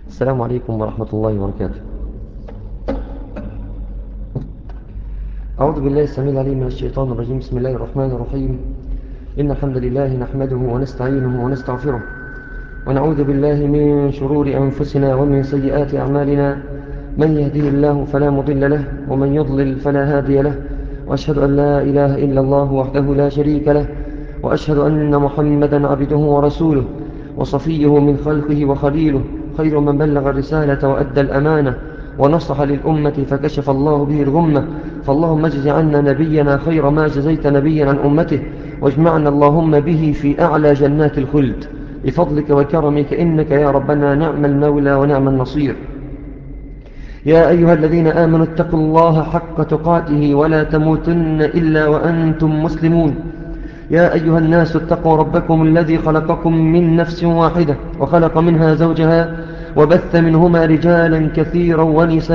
السلام عليكم ورحمة الله وبركاته أعوذ بالله السميع العليم من الشيطان الرجيم بسم الله الرحمن الرحيم إن الحمد لله نحمده ونستعينه ونستغفره ونعوذ بالله من شرور أنفسنا ومن سيئات أعمالنا من يهديه الله فلا مضل له ومن يضلل فلا هادي له وأشهد أن لا إله إلا الله وحده لا شريك له وأشهد أن محمدا عبده ورسوله وصفيه من خلقه وخليله خير من بلغ الرسالة وأدى الأمانة ونصح للأمة فكشف الله به الغمة فاللهم اجز عنا نبينا خير ما جزيت نبيا عن أمته واجمعنا اللهم به في أعلى جنات الخلد بفضلك وكرمك إنك يا ربنا نعم المولى ونعم النصير يا أيها الذين آمنوا اتقوا الله حق تقاته ولا تموتن إلا وأنتم مسلمون يا أيها الناس اتقوا ربكم الذي خلقكم من نفس واحدة وخلق منها زوجها وبث منهما رجالا كثيرا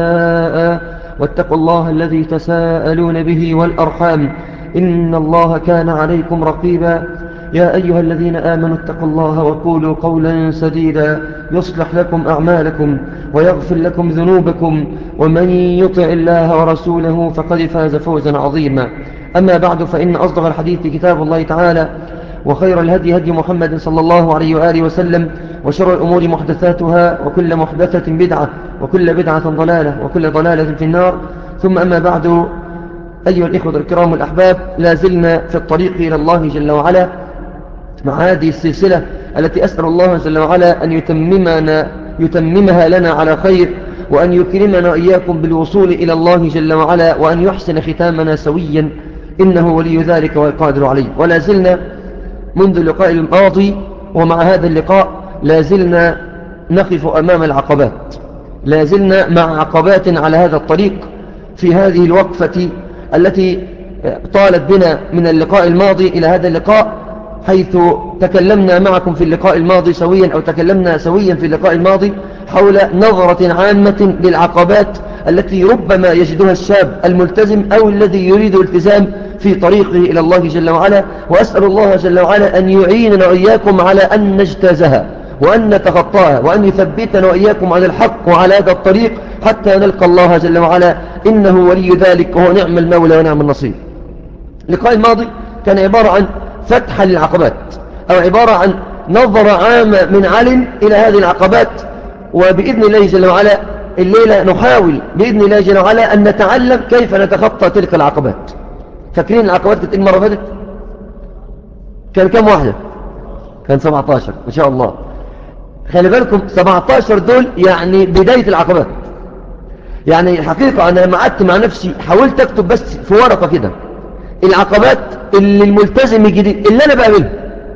ونساء واتقوا الله الذي تساءلون به والأرحام إن الله كان عليكم رقيبا يا أيها الذين آمنوا اتقوا الله وقولوا قولا سديدا يصلح لكم أعمالكم ويغفر لكم ذنوبكم ومن يطع الله ورسوله فقد فاز فوزا عظيما أما بعد فإن أصدق الحديث كتاب الله تعالى وخير الهدي هدي محمد صلى الله عليه وآله وسلم وشر الأمور محدثاتها وكل محدثة بدعة وكل بدعة ضلالة وكل ضلالة في النار ثم أما بعد أيها الإخوة الكرام والأحباب لا زلنا في الطريق إلى الله جل وعلا مع هذه السلسلة التي أسأل الله جل وعلا أن يتممنا يتممها لنا على خير وأن يكرمنا إياكم بالوصول إلى الله جل وعلا وأن يحسن ختامنا سويا إنه ولي ذلك والقادر عليه ولا زلنا منذ اللقاء الماضي ومع هذا اللقاء لا زلنا نقف أمام العقبات لا زلنا مع عقبات على هذا الطريق في هذه الوقفة التي طالت بنا من اللقاء الماضي إلى هذا اللقاء حيث تكلمنا معكم في اللقاء الماضي سويا أو تكلمنا سويا في اللقاء الماضي حول نظرة عامة للعقبات التي ربما يجدها الشاب الملتزم أو الذي يريد التزام في طريقه إلى الله جل وعلا وأسأل الله جل وعلا أن يعيننا وإياكم على أن نجتازها وأن نتخطاها وأن يثبتنا وإياكم على الحق وعلى هذا الطريق حتى نلقى الله جل وعلا إنه ولي ذلك وهو نعم المولى ونعم النصير اللقاء الماضي كان عبارة عن فتح للعقبات أو عبارة عن نظرة عامة من علم إلى هذه العقبات وبإذن الله جل وعلا الليلة نحاول بإذن الله جل وعلا أن نتعلم كيف نتخطى تلك العقبات فاكرين العقبات كانت المرة فاتت كان كم واحدة كان 17 ما شاء الله خلي بالكم 17 دول يعني بداية العقبات يعني الحقيقة أنا لما قعدت مع نفسي حاولت أكتب بس في ورقة كده العقبات اللي الملتزم الجديد اللي أنا بقابلها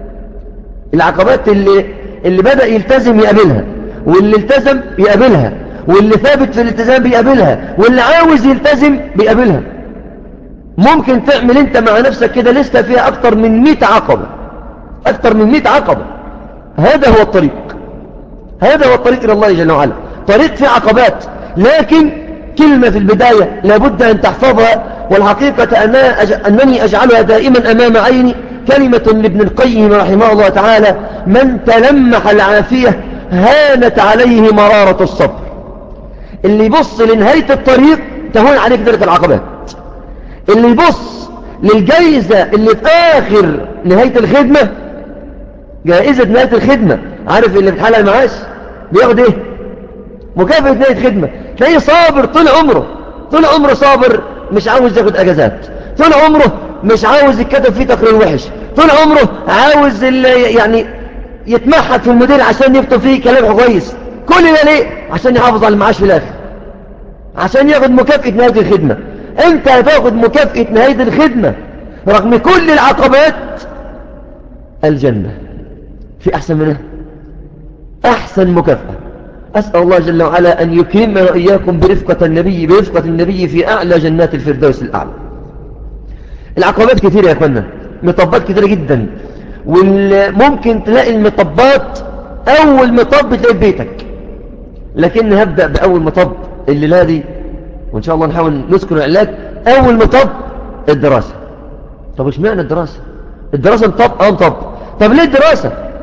العقبات اللي, اللي بدأ يلتزم يقابلها واللي التزم يقابلها واللي ثابت في الالتزام بيقابلها واللي عاوز يلتزم بيقابلها ممكن تعمل انت مع نفسك كده لسه فيها اكتر من 100 عقبة اكتر من 100 عقبة هذا هو الطريق هذا هو الطريق الى الله جل وعلا طريق فيه عقبات لكن كلمة في البداية لابد ان تحفظها والحقيقة أنا أج... أنني أجعلها دائما أمام عيني كلمة لابن القيم رحمه الله تعالى من تلمح العافية هانت عليه مرارة الصبر اللي يبص لنهاية الطريق تهون عليك ذلك العقبات اللي يبص للجائزة اللي في آخر نهاية الخدمة جائزة نهاية الخدمة عارف اللي بتحلق المعاش بياخد ايه مكافأة نهاية خدمة تلاقيه صابر طول عمره طول عمره صابر مش عاوز ياخد اجازات طول عمره مش عاوز يتكتب فيه تقرير وحش طول عمره عاوز يعني يتمحك في المدير عشان يكتب فيه كلام كويس كل ده ليه عشان يحافظ على المعاش في الاخر عشان ياخد مكافأة نهاية الخدمة انت هتاخد مكافأة نهاية الخدمة رغم كل العقبات الجنة في احسن منها احسن مكافأة أسأل الله جل وعلا أن يكرمنا وإياكم برفقة النبي برفقة النبي في أعلى جنات الفردوس الأعلى العقبات كثيرة يا أخوانا مطبات كثيرة جدا وممكن تلاقي المطبات أول مطب تلاقي بيتك لكن هبدأ بأول مطب الليلة دي وإن شاء الله نحاول نذكر العلاج أول مطب الدراسة طب إيش معنى الدراسة الدراسة مطب أه مطب طب ليه الدراسة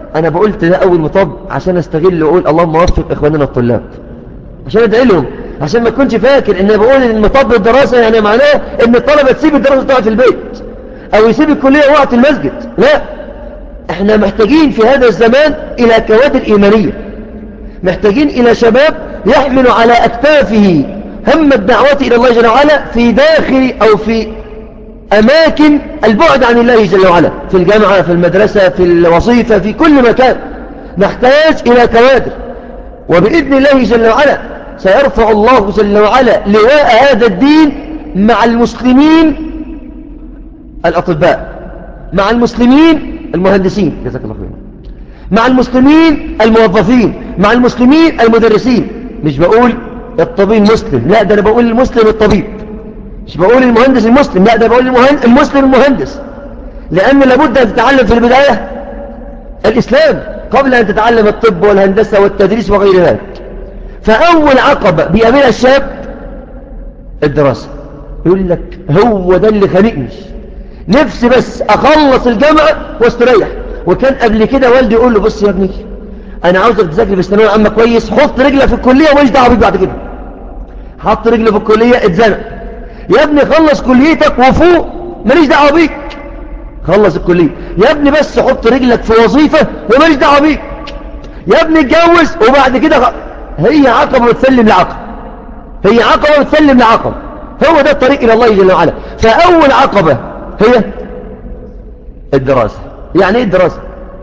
انا بقولت ده اول مطب عشان استغل واقول اللهم وفق اخواننا الطلاب عشان ادعي لهم عشان ما تكونش فاكر ان بقول ان مطب الدراسة يعني معناه ان الطلبة تسيب الدراسة تقعد في البيت او يسيب الكلية وقت المسجد لا احنا محتاجين في هذا الزمان الى كوادر ايمانية محتاجين الى شباب يحمل على اكتافه هم الدعوة الى الله جل وعلا في داخل او في اماكن البعد عن الله جل وعلا في الجامعة في المدرسة في الوظيفة في كل مكان نحتاج الى كوادر وبإذن الله جل وعلا سيرفع الله جل وعلا لواء هذا الدين مع المسلمين الأطباء مع المسلمين المهندسين جزاك الله خير مع المسلمين الموظفين مع المسلمين المدرسين مش بقول الطبيب مسلم لا ده أنا بقول المسلم الطبيب مش بقول المهندس المسلم لا ده بقول المسلم المهندس لأن لابد أن تتعلم في البداية الإسلام قبل أن تتعلم الطب والهندسة والتدريس وغير ذلك فأول عقبة بيقابلها الشاب الدراسة يقول لك هو ده اللي خانقني نفسي بس أخلص الجامعة واستريح وكان قبل كده والدي يقول له بص يا ابني أنا عاوزك تذاكر في الثانوية العامة كويس حط رجلك في الكلية وماليش دعوه بيك بعد كده حط رجله في الكلية اتزنق يا ابني خلص كليتك وفوق ماليش دعوه بيك خلص الكلية يا ابني بس حط رجلك في وظيفة وماليش دعوه بيك يا ابني اتجوز وبعد كده هي عقبة بتسلم لعقبة هي عقبة بتسلم لعقبة هو ده الطريق إلى الله جل وعلا فأول عقبة هي الدراسة يعني ايه الدراسة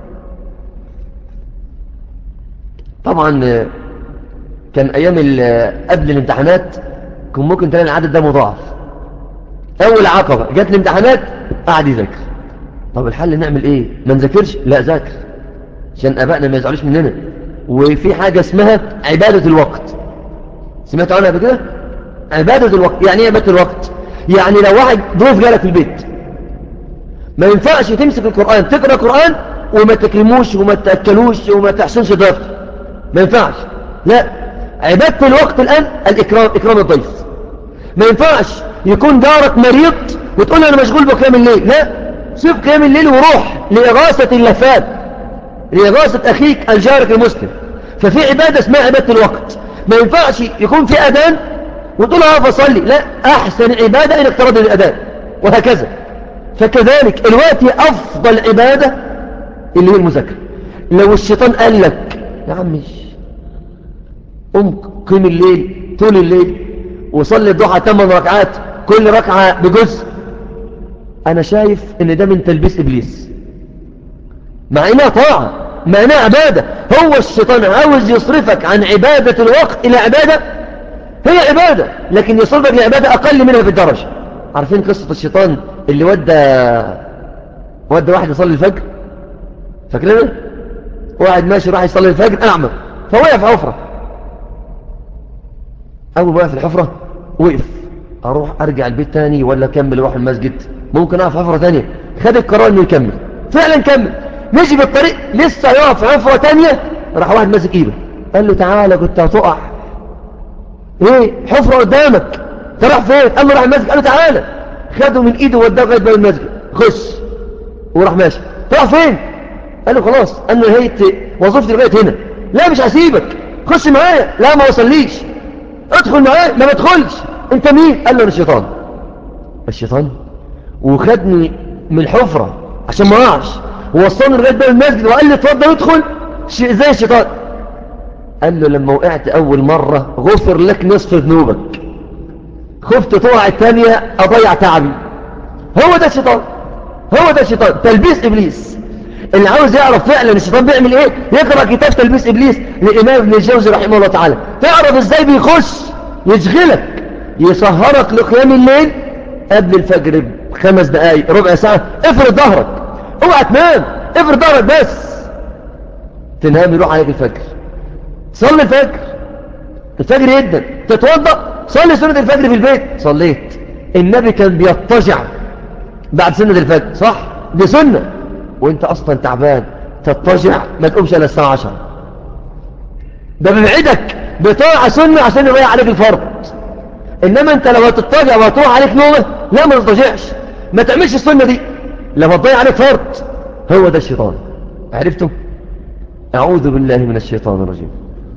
طبعا كان أيام قبل الامتحانات كان ممكن تلاقي العدد ده مضاعف أول عقبة جات الامتحانات قاعد يذاكر طب الحل نعمل ايه ما نذاكرش لا ذاكر عشان ابائنا ما يزعلوش مننا وفي حاجة اسمها عبادة الوقت سمعت عنها قبل كده عبادة الوقت يعني ايه عبادة الوقت يعني لو واحد ضيف جالك في البيت ما ينفعش تمسك القرآن تقرأ قرآن وما تكلموش وما تأكلوش وما تحسنش ضيفته ما ينفعش لا عبادة الوقت الآن الإكرام إكرام الضيف ما ينفعش يكون جارك مريض وتقول له أنا مشغول بقيام الليل لا سيب قيام الليل وروح لإغاثة اللفات لإغاثة أخيك الجارك المسلم ففي عبادة اسمها عبادة الوقت ما ينفعش يكون في أذان وتقول له فصلي لا أحسن عبادة إنك تردد الأذان وهكذا فكذلك الوقت أفضل عبادة اللي هي المذاكرة لو الشيطان قال لك يا عمي قم قيم الليل طول الليل وصلي الضحى 8 ركعات كل ركعة بجزء أنا شايف إن ده من تلبيس إبليس مع إنها طاعة مع إنها عبادة هو الشيطان عاوز يصرفك عن عبادة الوقت إلى عبادة هي عبادة لكن يصرفك لعبادة أقل منها في الدرجة عارفين قصة الشيطان اللي ودى ودى واحد يصلي الفجر فاكرين واحد ماشي راح يصلي الفجر أعمى فوقف حفرة أول ما وقف الحفرة وقف أروح أرجع البيت تاني ولا أكمل أروح المسجد ممكن أقف حفرة تانية خد القرار إنه يكمل فعلا كمل مشي بالطريق لسه يقف حفرة تانية راح واحد ماسك إيده قال له تعالى كنت هتقع ايه حفرة قدامك انت راح فين قال له راح المسجد قال له تعالى خده من ايده وداه لغايه باب المسجد خش وراح ماشي راح فين قال له خلاص انا نهيت وظيفتي لغايه هنا لا مش هسيبك خش معايا لا ما وصليش ادخل معايا ما بدخلش انت مين قال له انا الشيطان الشيطان وخدني من الحفرة عشان ما اقعش ووصلني لغايه باب المسجد وقال لي اتفضل ادخل زي الشيطان قال له لما وقعت اول مرة غفر لك نصف ذنوبك خفت تقع الثانية اضيع تعبي هو ده الشيطان هو ده الشيطان تلبيس ابليس اللي عاوز يعرف فعلا الشيطان بيعمل ايه يقرأ كتاب تلبيس ابليس للامام ابن الجوزي رحمه الله تعالى تعرف ازاي بيخش يشغلك يسهرك لقيام الليل قبل الفجر بخمس دقايق ربع ساعة افرد ظهرك اوعى تنام افرد ظهرك بس تنام يروح عليك الفجر صلي الفجر الفجر جدا تتوضأ صلي سنة الفجر في البيت صليت النبي كان بيضطجع بعد سنة الفجر صح دي سنة وانت اصلا تعبان تضطجع ما تقومش الا الساعة عشر ده بيبعدك بطاعة سنة عشان يضيع عليك الفرض انما انت لو هتضطجع وهتروح عليك نومة لا ما تضطجعش ما تعملش السنة دي لما تضيع عليك فرض هو ده الشيطان عرفتم أعوذ بالله من الشيطان الرجيم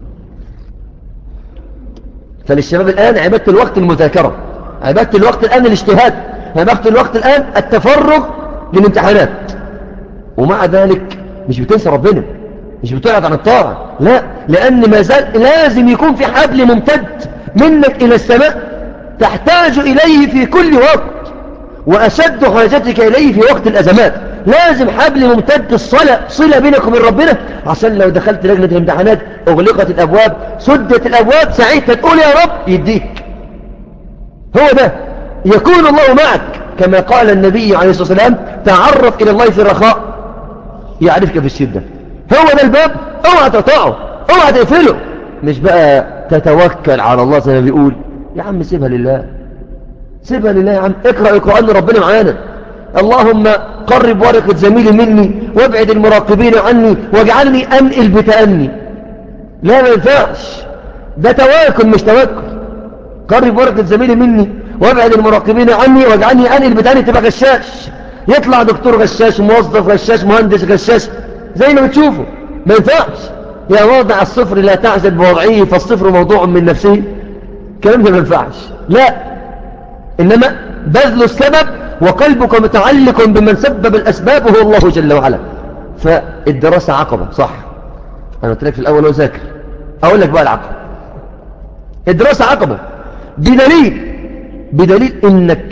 فللشباب الآن عبادة الوقت المذاكرة عبادة الوقت الآن الاجتهاد عبادة الوقت الآن التفرغ للامتحانات ومع ذلك مش بتنسى ربنا مش بتعرض عن الطاعة لا لأن ما زال لازم يكون في حبل ممتد منك إلى السماء تحتاج إليه في كل وقت وأشد حاجتك إليه في وقت الأزمات لازم حبل ممتد الصلة صلة بينك وبين ربنا عشان لو دخلت لجنة الامتحانات أغلقت الأبواب سدت الأبواب ساعتها تقول يا رب يديك هو ده يكون الله معك كما قال النبي عليه الصلاة والسلام تعرف إلى الله في الرخاء يعرفك في الشدة هو ده الباب اوعى تقطعه اوعى تقفله مش بقى تتوكل على الله زي ما بيقول يا عم سيبها لله سيبها لله يا عم اقرأ القرآن ربنا معانا اللهم قرب ورقة زميلي مني وابعد المراقبين عني واجعلني أنقل بتأني لا ما ينفعش ده تواكل مش توكل قرب ورقة زميلي مني وابعد المراقبين عني واجعلني أنقل بتأني تبقى غشاش يطلع دكتور غشاش موظف غشاش مهندس غشاش زي ما بتشوفوا ما ينفعش يا واضع الصفر لا تعزل بوضعيه فالصفر موضوع من نفسه كلام ده ما ينفعش لا إنما بذل السبب وقلبك متعلق بمن سبب الأسباب وهو الله جل وعلا فالدراسة عقبة صح أنا قلت لك في الأول وذاكر أقول لك بقى العقبة الدراسة عقبة بدليل بدليل إنك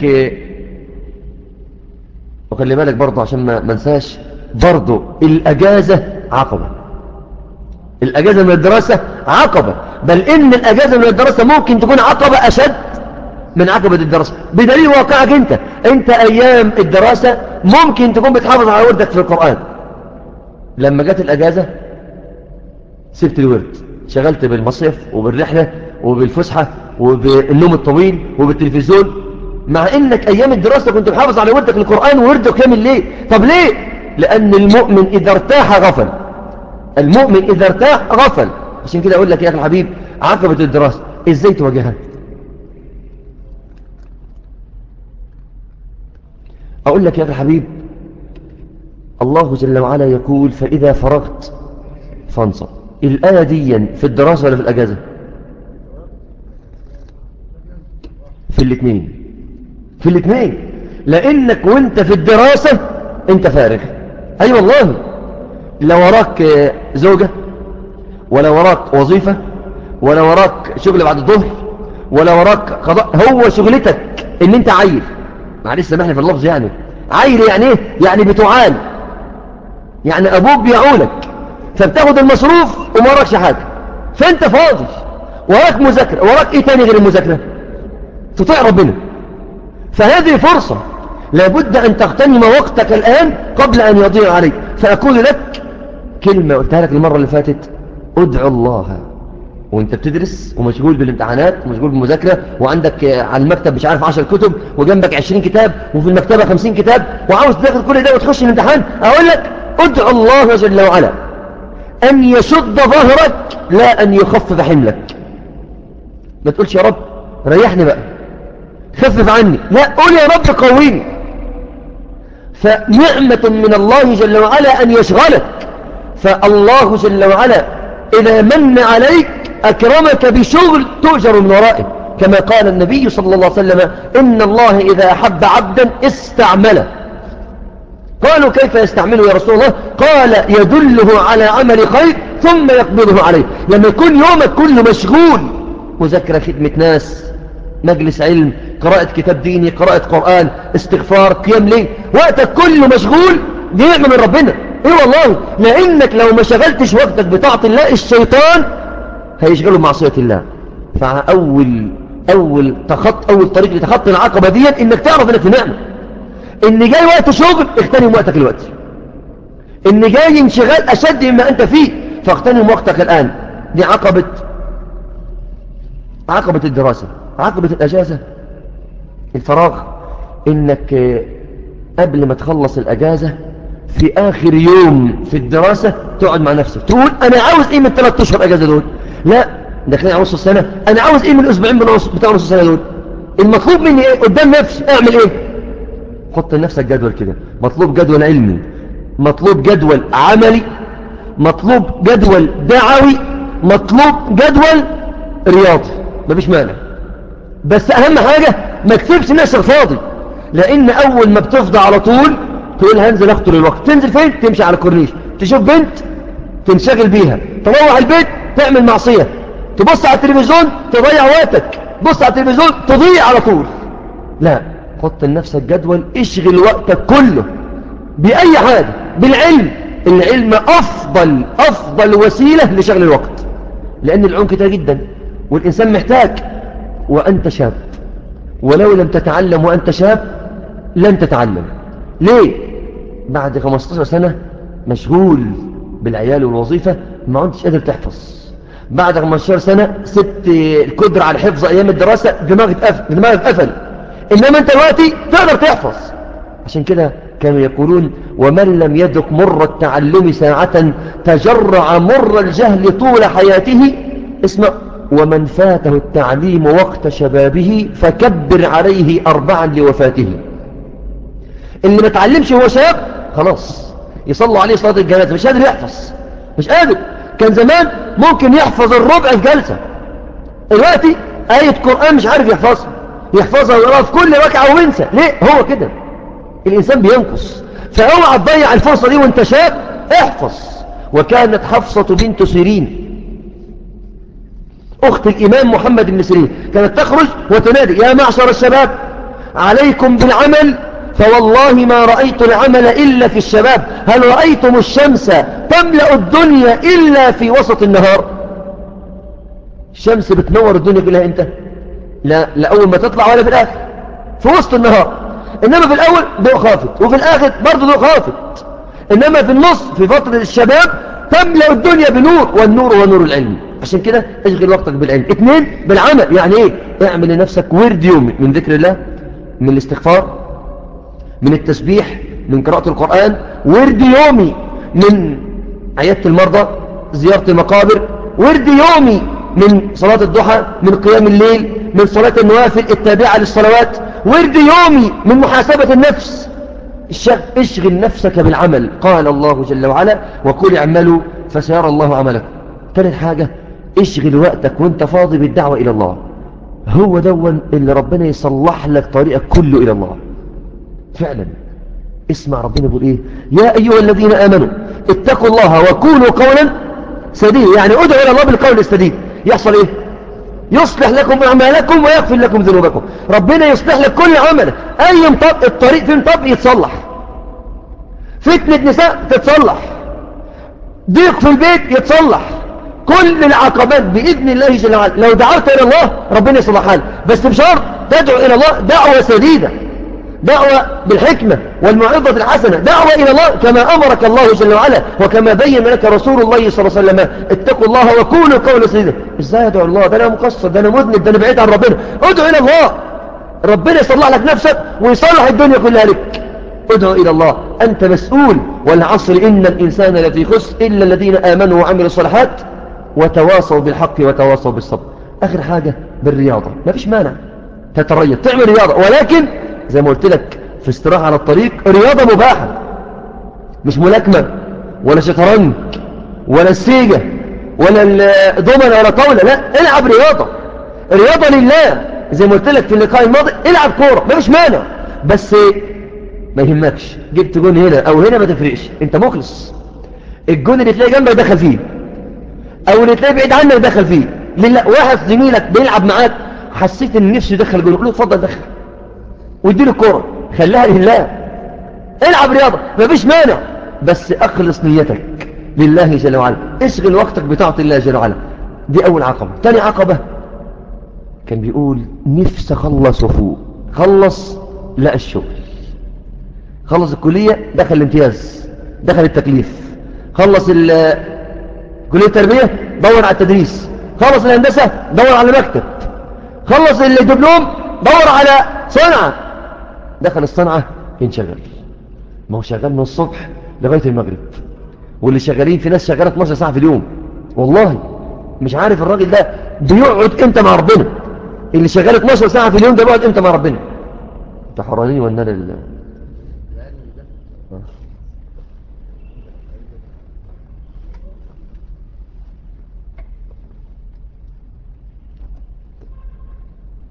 وخلي بالك برضه عشان ما منساش برضه الأجازة عقبة الأجازة من الدراسة عقبة بل إن الأجازة من الدراسة ممكن تكون عقبة أشد من عقبة الدراسة بدليل واقعك أنت أنت أيام الدراسة ممكن تكون بتحافظ على وردك في القرآن لما جت الأجازة سبت الورد شغلت بالمصيف وبالرحلة وبالفسحة وبالنوم الطويل وبالتلفزيون مع انك ايام الدراسة كنت محافظ على وردك القرآن ووردك يوم الليل طب ليه لان المؤمن اذا ارتاح غفل المؤمن اذا ارتاح غفل عشان كده اقول لك يا اخي الحبيب عقبة الدراسة ازاي تواجهها اقول لك يا اخي الحبيب الله جل وعلا يقول فاذا فرغت فانصب الآية دي في الدراسة ولا في الأجازة في الاثنين في الاثنين لأنك وانت في الدراسة انت فارغ أي أيوة والله لا وراك زوجة ولا وراك وظيفة ولا وراك شغل بعد الظهر ولا وراك قضاء هو شغلتك ان انت عيل معلش سامحني في اللفظ يعني عيل يعني ايه يعني بتعال يعني ابوك بيعولك فبتاخد المصروف وما وراكش حاجة فانت فاضي وراك مذاكرة وراك ايه تاني غير المذاكرة تطيع ربنا فهذه فرصة لابد أن تغتنم وقتك الآن قبل أن يضيع عليك فأقول لك كلمة قلتها لك المرة اللي فاتت ادعو الله وانت بتدرس ومشغول بالامتحانات ومشغول بالمذاكرة وعندك على المكتب مش عارف عشر كتب وجنبك عشرين كتاب وفي المكتبة خمسين كتاب وعاوز تاخد كل ده وتخش الامتحان أقول لك ادعو الله جل وعلا أن يشد ظهرك لا أن يخفف حملك ما تقولش يا رب ريحني بقى خفف عني لا قول يا رب قويني فنعمة من الله جل وعلا أن يشغلك فالله جل وعلا إذا من عليك أكرمك بشغل تؤجر من ورائه كما قال النبي صلى الله عليه وسلم إن الله إذا أحب عبدا استعمله قالوا كيف يستعمله يا رسول الله قال يدله على عمل خير ثم يقبضه عليه لما يكون يومك كله مشغول مذاكرة خدمة ناس مجلس علم قراءة كتاب ديني قراءة قرآن استغفار قيام ليل وقتك كله مشغول دي نعمة من ربنا ايه والله لانك لو ما شغلتش وقتك بطاعة الله الشيطان هيشغله معصية الله فأول أول تخط أول طريق لتخطي العقبة دي إنك تعرف إنك في نعمة إن جاي وقت شغل اغتنم وقتك الوقت إن جاي انشغال أشد مما أنت فيه فاغتنم وقتك الآن دي عقبة عقبة الدراسة عقبة الأجازة الفراغ إنك قبل ما تخلص الأجازة في آخر يوم في الدراسة تقعد مع نفسك تقول أنا عاوز إيه من ثلاثة أشهر أجازة دول لا داخلين على نص السنة أنا عاوز إيه من الأسبوعين بتاع نص السنة دول المطلوب مني إيه قدام نفسي أعمل إيه حط لنفسك جدول كده مطلوب جدول علمي مطلوب جدول عملي مطلوب جدول دعوي مطلوب جدول رياضي مفيش مانع بس اهم حاجة ما تسيبش نفسك فاضي لان اول ما بتفضى على طول تقول هنزل اقتل الوقت تنزل فين تمشي على الكورنيش تشوف بنت تنشغل بيها تروح البيت تعمل معصية تبص على التلفزيون تضيع وقتك تبص على التلفزيون تضيع على طول لا حط لنفسك جدول اشغل وقتك كله بأي حاجة بالعلم العلم أفضل أفضل وسيلة لشغل الوقت لأن العلم كتير جدا والإنسان محتاج وأنت شاب ولو لم تتعلم وأنت شاب لن تتعلم ليه؟ بعد 15 سنة مشغول بالعيال والوظيفة ما عدتش قادر تحفظ بعد 15 سنة ست القدرة على حفظ أيام الدراسة دماغك قفل دماغك قفل إنما أنت دلوقتي تقدر تحفظ عشان كده كانوا يقولون ومن لم يدق مر التعلم ساعة تجرع مر الجهل طول حياته اسمع ومن فاته التعليم وقت شبابه فكبر عليه أربعا لوفاته اللي ما تعلمش هو شاب خلاص يصلوا عليه صلاة الجنازة مش قادر يحفظ مش قادر كان زمان ممكن يحفظ الربع في جلسة دلوقتي آية قرآن مش عارف يحفظها يحفظها ويقراها في كل ركعة وينسى ليه هو كده الإنسان بينقص فاوعى تضيع الفرصة دي وانت شاب احفظ وكانت حفصة بنت سيرين أخت الإمام محمد بن سيرين كانت تخرج وتنادي يا معشر الشباب عليكم بالعمل فوالله ما رأيت العمل إلا في الشباب هل رأيتم الشمس تملأ الدنيا إلا في وسط النهار الشمس بتنور الدنيا كلها امتى لا, لا أول ما تطلع ولا في الآخر في وسط النهار إنما في الأول ضوء خافت وفي الآخر برضه ضوء خافت إنما في النص في فترة الشباب تملأ الدنيا بنور والنور هو نور العلم عشان كده اشغل وقتك بالعلم اثنين بالعمل يعني ايه اعمل لنفسك ورد يومي من ذكر الله من الاستغفار من التسبيح من قراءة القرآن ورد يومي من عيادة المرضى زيارة المقابر ورد يومي من صلاة الضحى من قيام الليل من صلاة النوافل التابعة للصلوات ورد يومي من محاسبة النفس اشغل نفسك بالعمل قال الله جل وعلا وقل اعملوا فسيرى الله عملكم ثالث حاجة اشغل وقتك وانت فاضي بالدعوة إلى الله هو دون اللي ربنا يصلح لك طريقك كله إلى الله فعلا اسمع ربنا يقول ايه يا أيها الذين آمنوا اتقوا الله وكونوا قولا سديد يعني ادعوا إلى الله بالقول السديد يحصل ايه يصلح لكم أعمالكم ويغفر لكم ذنوبكم ربنا يصلح لك كل عملك أي مطب الطريق في مطب يتصلح فتنة نساء تتصلح ضيق في البيت يتصلح كل العقبات بإذن الله جل وعلا لو دعوت إلى الله ربنا يصلحها لك بس بشرط تدعو إلى الله دعوة سديدة دعوة بالحكمة والموعظة الحسنة دعوة إلى الله كما أمرك الله جل وعلا وكما بين لك رسول الله صلى الله عليه وسلم اتقوا الله وكونوا قول سيدة ازاي ادعو الله ده انا مقصر ده انا مذنب ده انا بعيد عن ربنا ادعو إلى الله ربنا يصلح لك نفسك ويصلح الدنيا كلها لك ادعو إلى الله أنت مسؤول والعصر إن الإنسان لفي خسر إلا الذين آمنوا وعملوا الصالحات وتواصوا بالحق وتواصوا بالصبر آخر حاجة بالرياضة ما فيش مانع تتريض تعمل رياضة ولكن زي ما قلت لك في استراحة على الطريق رياضة مباحة مش ملاكمة ولا شطرنج ولا السيجة ولا الضمنة ولا طاولة لا العب رياضة رياضة لله زي ما قلت لك في اللقاء الماضي العب كورة ما فيش مانع بس ما يهمكش جبت جون هنا او هنا ما تفرقش انت مخلص الجون اللي تلاقي جنبك دخل فيه او اللي تلاقي بعيد عنك دخل فيه لله واحد زميلك بيلعب معاك حسيت ان نفسه يدخل جون قول له اتفضل دخل واديله الكوره خليها لله العب رياضه مفيش مانع بس اخلص نيتك لله جل وعلا اشغل وقتك بطاعه الله جل وعلا دي اول عقبه تاني عقبه كان بيقول نفسي اخلص وفوق خلص لا الشغل خلص الكليه دخل الامتياز دخل التكليف خلص كليه التربيه دور على التدريس خلص الهندسه دور على مكتب خلص الدبلوم دور على صنعه دخل الصنعة ينشغل ما هو شغال من الصبح لغاية المغرب واللي شغالين في ناس شغالة 12 ساعة في اليوم والله مش عارف الراجل ده بيقعد امتى مع ربنا اللي شغال 12 ساعة في اليوم ده بيقعد امتى مع ربنا انت حرانين ولا انا ال...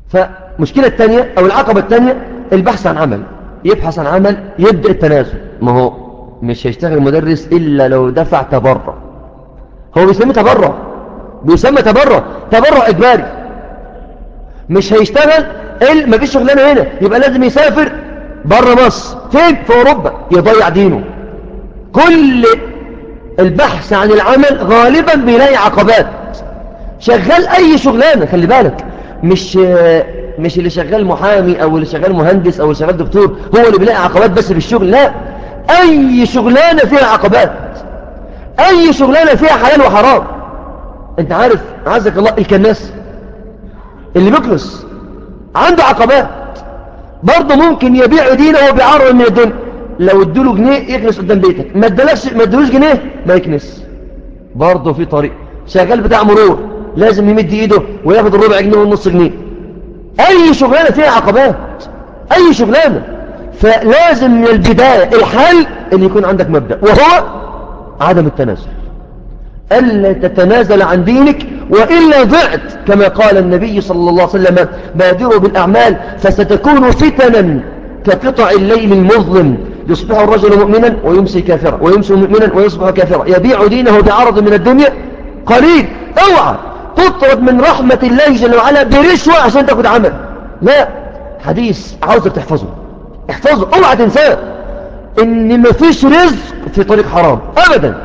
فمشكلة الثانية أو العقبة الثانية البحث عن عمل يبحث عن عمل يبدأ التنازل ما هو مش هيشتغل مدرس إلا لو دفع تبرع هو بيسمى تبرع بيسمى تبرع تبرع إجباري مش هيشتغل إلا ما فيش شغلانة هنا يبقى لازم يسافر بره مصر فين في أوروبا يضيع دينه كل البحث عن العمل غالبا بيلاقي عقبات شغال أي شغلانة خلي بالك مش مش اللي شغال محامي أو اللي شغال مهندس أو اللي شغال دكتور هو اللي بيلاقي عقبات بس في الشغل لا أي شغلانة فيها عقبات أي شغلانة فيها حلال وحرام أنت عارف عزك الله الكناس اللي بيكنس عنده عقبات برضه ممكن يبيع دينه بعرض من الدنيا لو ادوله جنيه يكنس قدام بيتك ما ادالكش ما ادالوش جنيه ما يكنس برضه في طريق شغال بتاع مرور لازم يمد ايده وياخد الربع جنيه والنص جنيه اي شغلانه فيها عقبات اي شغلانه فلازم من البدايه الحل ان يكون عندك مبدا وهو عدم التنازل ألا تتنازل عن دينك وإلا ضعت كما قال النبي صلى الله عليه وسلم بادروا بالأعمال فستكون فتنا كقطع الليل المظلم يصبح الرجل مؤمنا ويمسي كافرا ويمسي مؤمنا ويصبح كافرا يبيع دينه بعرض من الدنيا قليل اوعى تطرد من رحمة الله جل وعلا برشوة عشان تاخد عمل لا حديث عاوزك تحفظه احفظه اوعى تنساه ان مفيش رزق في طريق حرام ابدا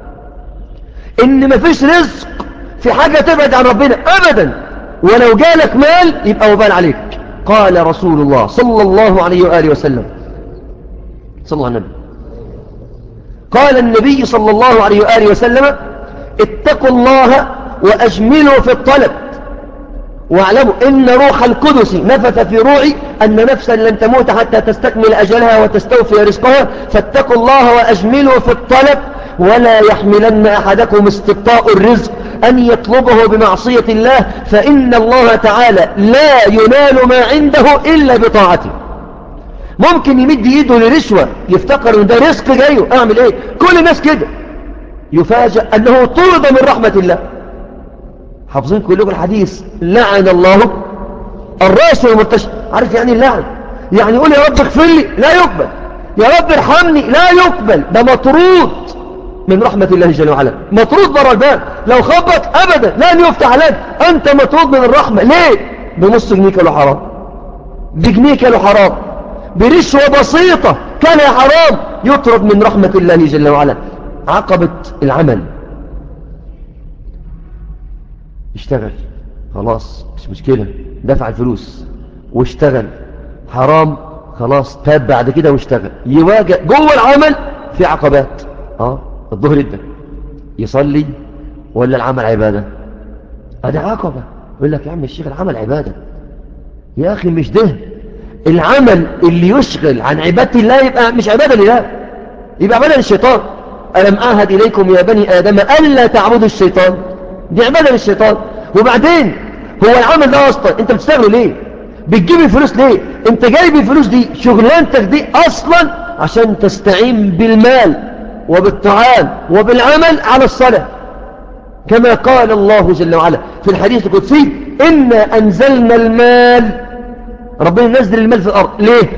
ان مفيش رزق في حاجة تبعد عن ربنا ابدا ولو جالك مال يبقى وبال عليك قال رسول الله صلى الله عليه وآله وسلم صلى الله عليه وسلم قال النبي صلى الله عليه وآله وسلم اتقوا الله وأجملوا في الطلب واعلموا إن روح القدس نفث في روعي أن نفسا لن تموت حتى تستكمل أجلها وتستوفي رزقها فاتقوا الله وأجملوا في الطلب ولا يحملن أحدكم استبطاء الرزق أن يطلبه بمعصية الله فإن الله تعالى لا ينال ما عنده إلا بطاعته ممكن يمد ايده لرشوة يفتكر ان ده رزق جايه اعمل ايه كل الناس كده يفاجأ انه طرد من رحمة الله حافظين كلكم الحديث لعن الله الراس والمرتشي عارف يعني اللعن يعني يقول يا رب اغفر لي لا يقبل يا رب ارحمني لا يقبل ده مطرود من رحمة الله جل وعلا مطرود برا الباب لو خبط ابدا لن يفتح لك انت مطرود من الرحمة ليه بنص جنيه كيلو حرام بجنيه كيلو حرام برشوة بسيطة كان حرام يطرد من رحمة الله جل وعلا عقبة العمل اشتغل خلاص مش مشكلة دفع الفلوس واشتغل حرام خلاص تاب بعد كده واشتغل يواجه جوه العمل في عقبات اه الظهر جدا يصلي ولا العمل عبادة ادي عقبة يقول لك يا عم الشيخ العمل عبادة يا اخي مش ده العمل اللي يشغل عن عبادة الله يبقى مش عبادة لله يبقى عبادة للشيطان ألم أعهد إليكم يا بني آدم ألا تعبدوا الشيطان دي عبادة للشيطان وبعدين هو العمل ده أصلا أنت بتشتغله ليه بتجيب الفلوس ليه أنت جايب الفلوس دي شغلانتك دي أصلا عشان تستعين بالمال وبالطعام وبالعمل على الصلاة كما قال الله جل وعلا في الحديث القدسي إنا أنزلنا المال ربنا نزل المال في الأرض ليه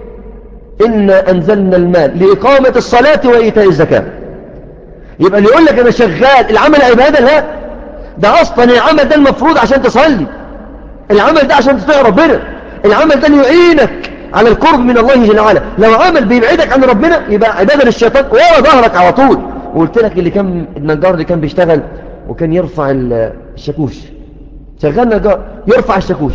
إنا أنزلنا المال لإقامة الصلاة وإيتاء الزكاة يبقى اللي يقول لك أنا شغال العمل عبادة لا ده أصلا العمل ده المفروض عشان تصلي العمل ده عشان تطيع ربنا العمل ده يعينك على القرب من الله جل وعلا لو عمل بيبعدك عن ربنا يبقى عبادة للشيطان ورا ظهرك على طول وقلت لك اللي كان النجار اللي كان بيشتغل وكان يرفع الشاكوش شغال نجار يرفع الشاكوش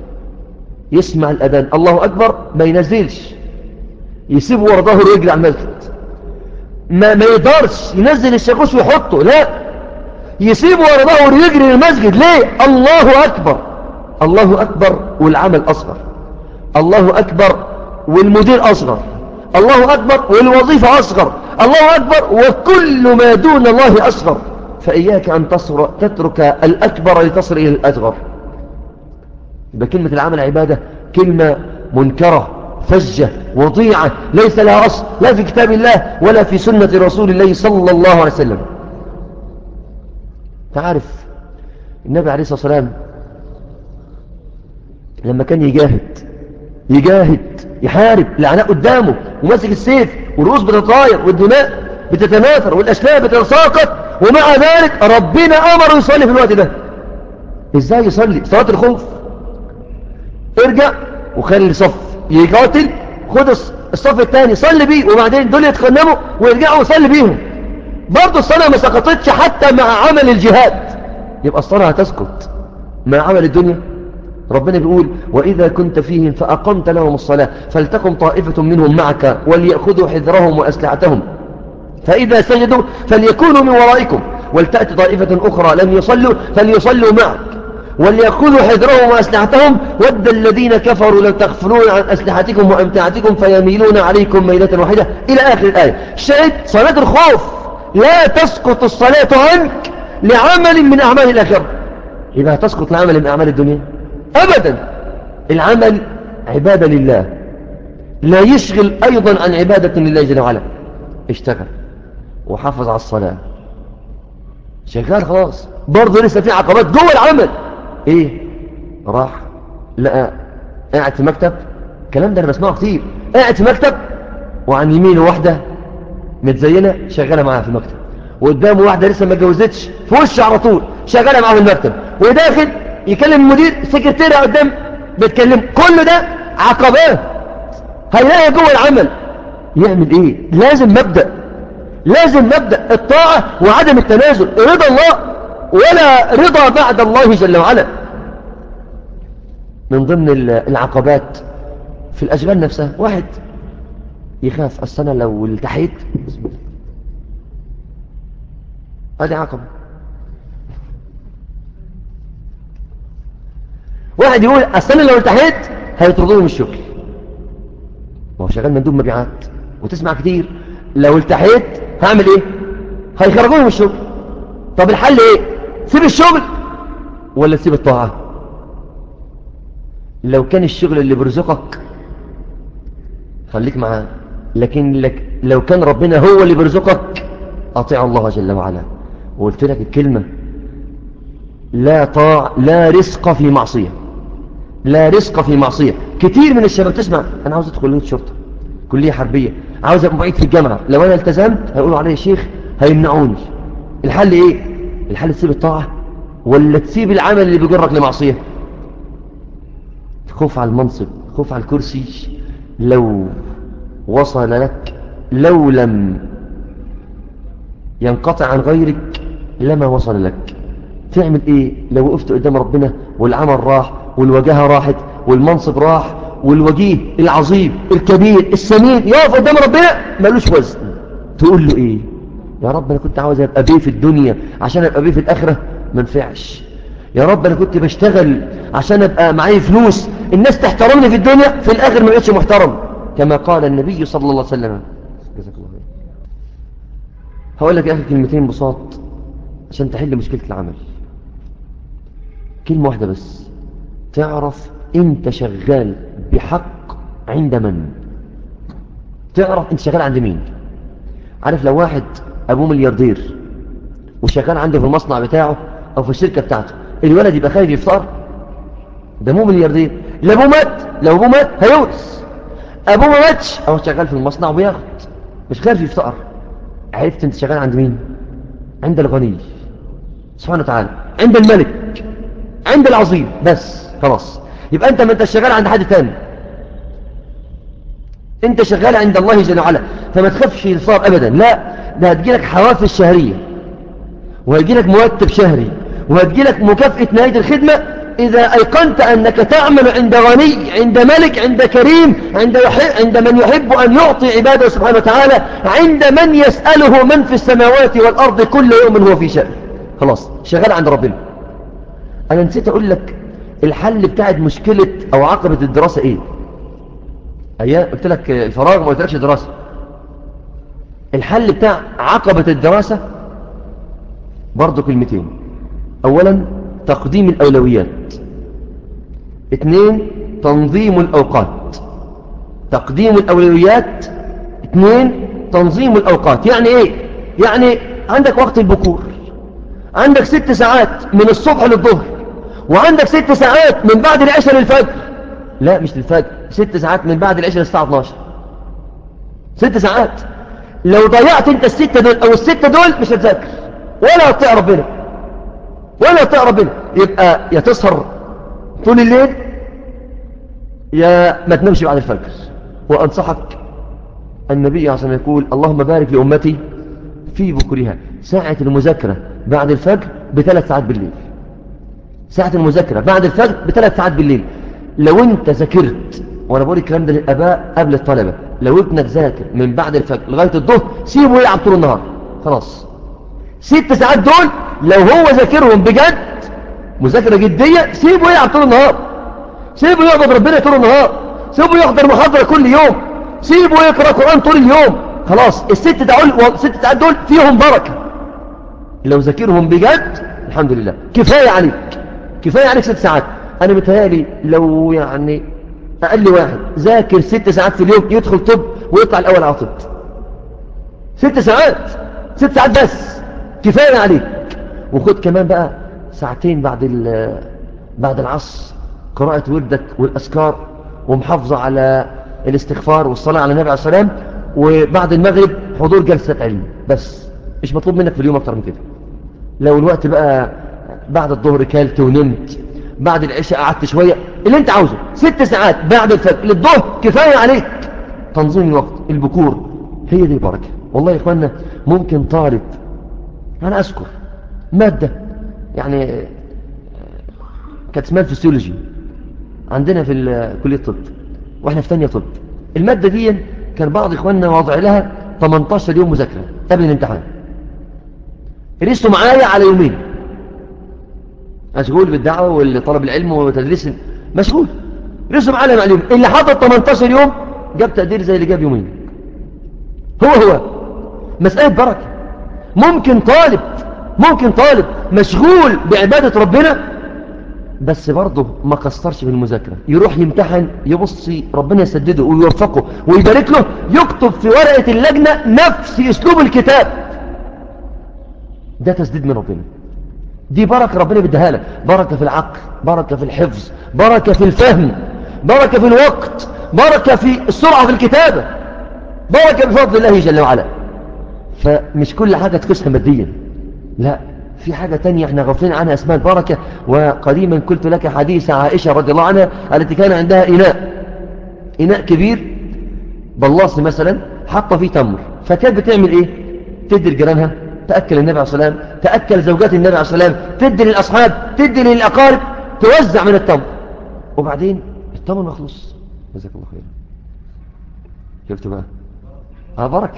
يسمع الأذان الله أكبر ما ينزلش يسيبه ورا ظهره ويجري على المسجد ما, ما يقدرش ينزل الشاكوش ويحطه لا يسيبه ورا ظهره ويجري للمسجد ليه الله أكبر الله أكبر والعمل أصغر الله أكبر والمدير أصغر الله أكبر والوظيفة أصغر الله أكبر وكل ما دون الله أصغر فإياك أن تصر تترك الأكبر لتصل إلى الأصغر يبقى كلمة العمل عبادة كلمة منكرة فجة وضيعة ليس لها أصل لا في كتاب الله ولا في سنة رسول الله صلى الله عليه وسلم تعرف النبي عليه الصلاة والسلام لما كان يجاهد يجاهد يحارب العناء قدامه وماسك السيف والرؤوس بتطاير والدماء بتتناثر والأشلاء بتتساقط ومع ذلك ربنا أمر يصلي في الوقت ده ازاي يصلي صلاة الخوف ارجع وخلي صف يقاتل خد الصف الثاني صلي بيه وبعدين دول يتخنموا ويرجعوا وصلي بيهم برضه الصلاة ما سقطتش حتى مع عمل الجهاد يبقى الصلاة هتسقط مع عمل الدنيا ربنا بيقول وإذا كنت فيهم فأقمت لهم الصلاة فلتقم طائفة منهم معك وليأخذوا حذرهم وأسلحتهم فإذا سجدوا فليكونوا من ورائكم ولتأتي طائفة أخرى لم يصلوا فليصلوا معك وليأخذوا حذرهم وأسلحتهم ود الذين كفروا لو تغفلون عن أسلحتكم وأمتعتكم فيميلون عليكم ميلة واحدة إلى آخر الآية شهد صلاة الخوف لا تسقط الصلاة عنك لعمل من أعمال الآخرة إذا تسقط لعمل من أعمال الدنيا أبدا العمل عبادة لله لا يشغل أيضا عن عبادة لله جل وعلا اشتغل وحافظ على الصلاة شغال خلاص برضه لسه في عقبات جوه العمل ايه راح لقى قاعد في مكتب الكلام ده انا بسمعه كتير قاعد في مكتب وعن يمينه واحده متزينه شغاله معاه في المكتب وقدامه واحده لسه ما اتجوزتش في وشه على طول شغاله معاه في المكتب وداخل يكلم المدير سكرتيره قدام بتكلم كل ده عقبات هيلاقي جوه العمل يعمل ايه لازم مبدأ لازم مبدأ الطاعة وعدم التنازل رضا الله ولا رضا بعد الله جل وعلا من ضمن العقبات في الأشغال نفسها واحد يخاف السنة لو التحيت هذه عقبة واحد يقول السنة لو التحيت هيطردوه من الشغل ما هو شغال مندوب مبيعات وتسمع كتير لو التحيت هعمل ايه هيخرجوني من الشغل طب الحل ايه سيب الشغل ولا تسيب الطاعة لو كان الشغل اللي بيرزقك خليك معاه لكن لك لو كان ربنا هو اللي بيرزقك اطيع الله جل وعلا وقلت لك الكلمة لا طاع لا رزق في معصية لا رزق في معصية كتير من الشباب تسمع انا عاوز ادخل كلية شرطة كلية حربية عاوز ابقى معيد في الجامعة لو انا التزمت هيقولوا علي شيخ هيمنعوني الحل ايه الحل تسيب الطاعة ولا تسيب العمل اللي بيجرك لمعصية خوف على المنصب خوف على الكرسي لو وصل لك لو لم ينقطع عن غيرك لما وصل لك تعمل ايه لو وقفت قدام ربنا والعمل راح والوجاهة راحت والمنصب راح والوجيه العظيم الكبير السمين يقف قدام ربنا ملوش وزن تقول له ايه يا رب انا كنت عاوز ابقى بيه في الدنيا عشان ابقى بيه في الاخره ما نفعش يا رب انا كنت بشتغل عشان ابقى معايا فلوس الناس تحترمني في الدنيا في الاخر ما بقتش محترم كما قال النبي صلى الله عليه وسلم جزاك الله خير هقول لك يا اخي كلمتين بساط عشان تحل مشكله العمل كلمه واحده بس تعرف انت شغال بحق عند من تعرف انت شغال عند مين عارف لو واحد ابوه ملياردير وشغال عنده في المصنع بتاعه او في الشركة بتاعته الولد يبقى خايف يفطر ده مو ملياردير لو ابوه مات لو ابوه مات هيورث ابوه ما ماتش او شغال في المصنع وبياخد مش خايف يفطر عرفت انت شغال عند مين عند الغني سبحانه وتعالى عند الملك عند العظيم بس خلاص يبقى انت ما انت شغال عند حد تاني انت شغال عند الله جل وعلا فما تخافش يصاب ابدا لا ده هتجيلك حوافز شهرية وهتجيلك مرتب شهري وهتجيلك مكافأة نهاية الخدمة إذا أيقنت أنك تعمل عند غني عند ملك عند كريم عند, يحب عند من يحب أن يعطي عباده سبحانه وتعالى عند من يسأله من في السماوات والأرض كل يوم هو في شأن خلاص شغال عند ربنا أنا نسيت أقول لك الحل بتاعت مشكلة أو عقبة الدراسة إيه أيام قلت لك الفراغ ما قلتلكش دراسة الحل بتاع عقبة الدراسة برضو كلمتين أولا تقديم الأولويات اثنين تنظيم الأوقات تقديم الأولويات اثنين تنظيم الأوقات يعني إيه يعني عندك وقت البكور عندك ست ساعات من الصبح للظهر وعندك ست ساعات من بعد العشاء للفجر لا مش للفجر ست ساعات من بعد العشاء للساعة 12 ست ساعات لو ضيعت انت الستة دول او الستة دول مش هتذاكر ولا هتطيع ربنا ولا هتطيع ربنا يبقى يا تسهر طول الليل يا ما تنامش بعد الفجر وانصحك النبي عشان يقول اللهم بارك لأمتي في بكرها ساعة المذاكرة بعد الفجر بثلاث ساعات بالليل ساعة المذاكرة بعد الفجر بثلاث ساعات بالليل لو انت ذاكرت وانا بقول الكلام ده للاباء قبل الطلبة لو ابنك ذاكر من بعد الفجر لغاية الظهر سيبه يلعب طول النهار خلاص ست ساعات دول لو هو ذاكرهم بجد مذاكرة جدية سيبه يلعب طول النهار سيبه يعبد ربنا طول النهار سيبه يحضر محاضرة كل يوم سيبه يقرأ قرآن طول اليوم خلاص الست دول ست ساعات دول فيهم بركة لو ذاكرهم بجد الحمد لله كفاية عليك كفاية عليك ست ساعات أنا متهيألي لو يعني أقل واحد ذاكر ست ساعات في اليوم يدخل طب ويطلع الأول على طب ست ساعات ست ساعات بس كفاية عليك وخد كمان بقى ساعتين بعد بعد العصر قراءة وردك والأذكار ومحافظة على الاستغفار والصلاة على النبي عليه الصلاة والسلام وبعد المغرب حضور جلسة علم بس مش مطلوب منك في اليوم أكتر من كده لو الوقت بقى بعد الظهر كالت ونمت بعد العشاء قعدت شوية اللي انت عاوزه ست ساعات بعد الفجر للظهر كفاية عليك تنظيم الوقت البكور هي دي البركة والله يا إخواننا ممكن طالب أنا أذكر مادة يعني كانت اسمها الفسيولوجي عندنا في كلية الطب واحنا في ثانيه طب المادة دي كان بعض اخواننا واضع لها 18 يوم مذاكرة قبل الامتحان رسوا معايا على يومين مشغول بالدعوة والطلب العلم وتدريس مشغول رسوا معايا مع اليوم اللي حضر 18 يوم جاب تقدير زي اللي جاب يومين هو هو مسألة بركة ممكن طالب ممكن طالب مشغول بعبادة ربنا بس برضه ما قصرش في المذاكرة يروح يمتحن يبص ربنا يسدده ويوفقه ويبارك له يكتب في ورقة اللجنة نفس اسلوب الكتاب ده تسديد من ربنا دي بركة ربنا بديها لك بركة في العقل بركة في الحفظ بركة في الفهم بركة في الوقت بركة في السرعة في الكتابة بركة بفضل الله جل وعلا فمش كل حاجة تقسها ماديا لا في حاجة تانية احنا غفلين عنها اسمها البركة وقديما قلت لك حديث عائشة رضي الله عنها التي كان عندها إناء إناء كبير بلاص مثلا حاطة فيه تمر فكانت بتعمل ايه تدي لجيرانها تأكل النبي عليه الصلاة والسلام تأكل زوجات النبي عليه الصلاة والسلام تدي للأصحاب تدي للأقارب توزع من التمر وبعدين التمر مخلص جزاك الله خير شفتوا بقى اه بركة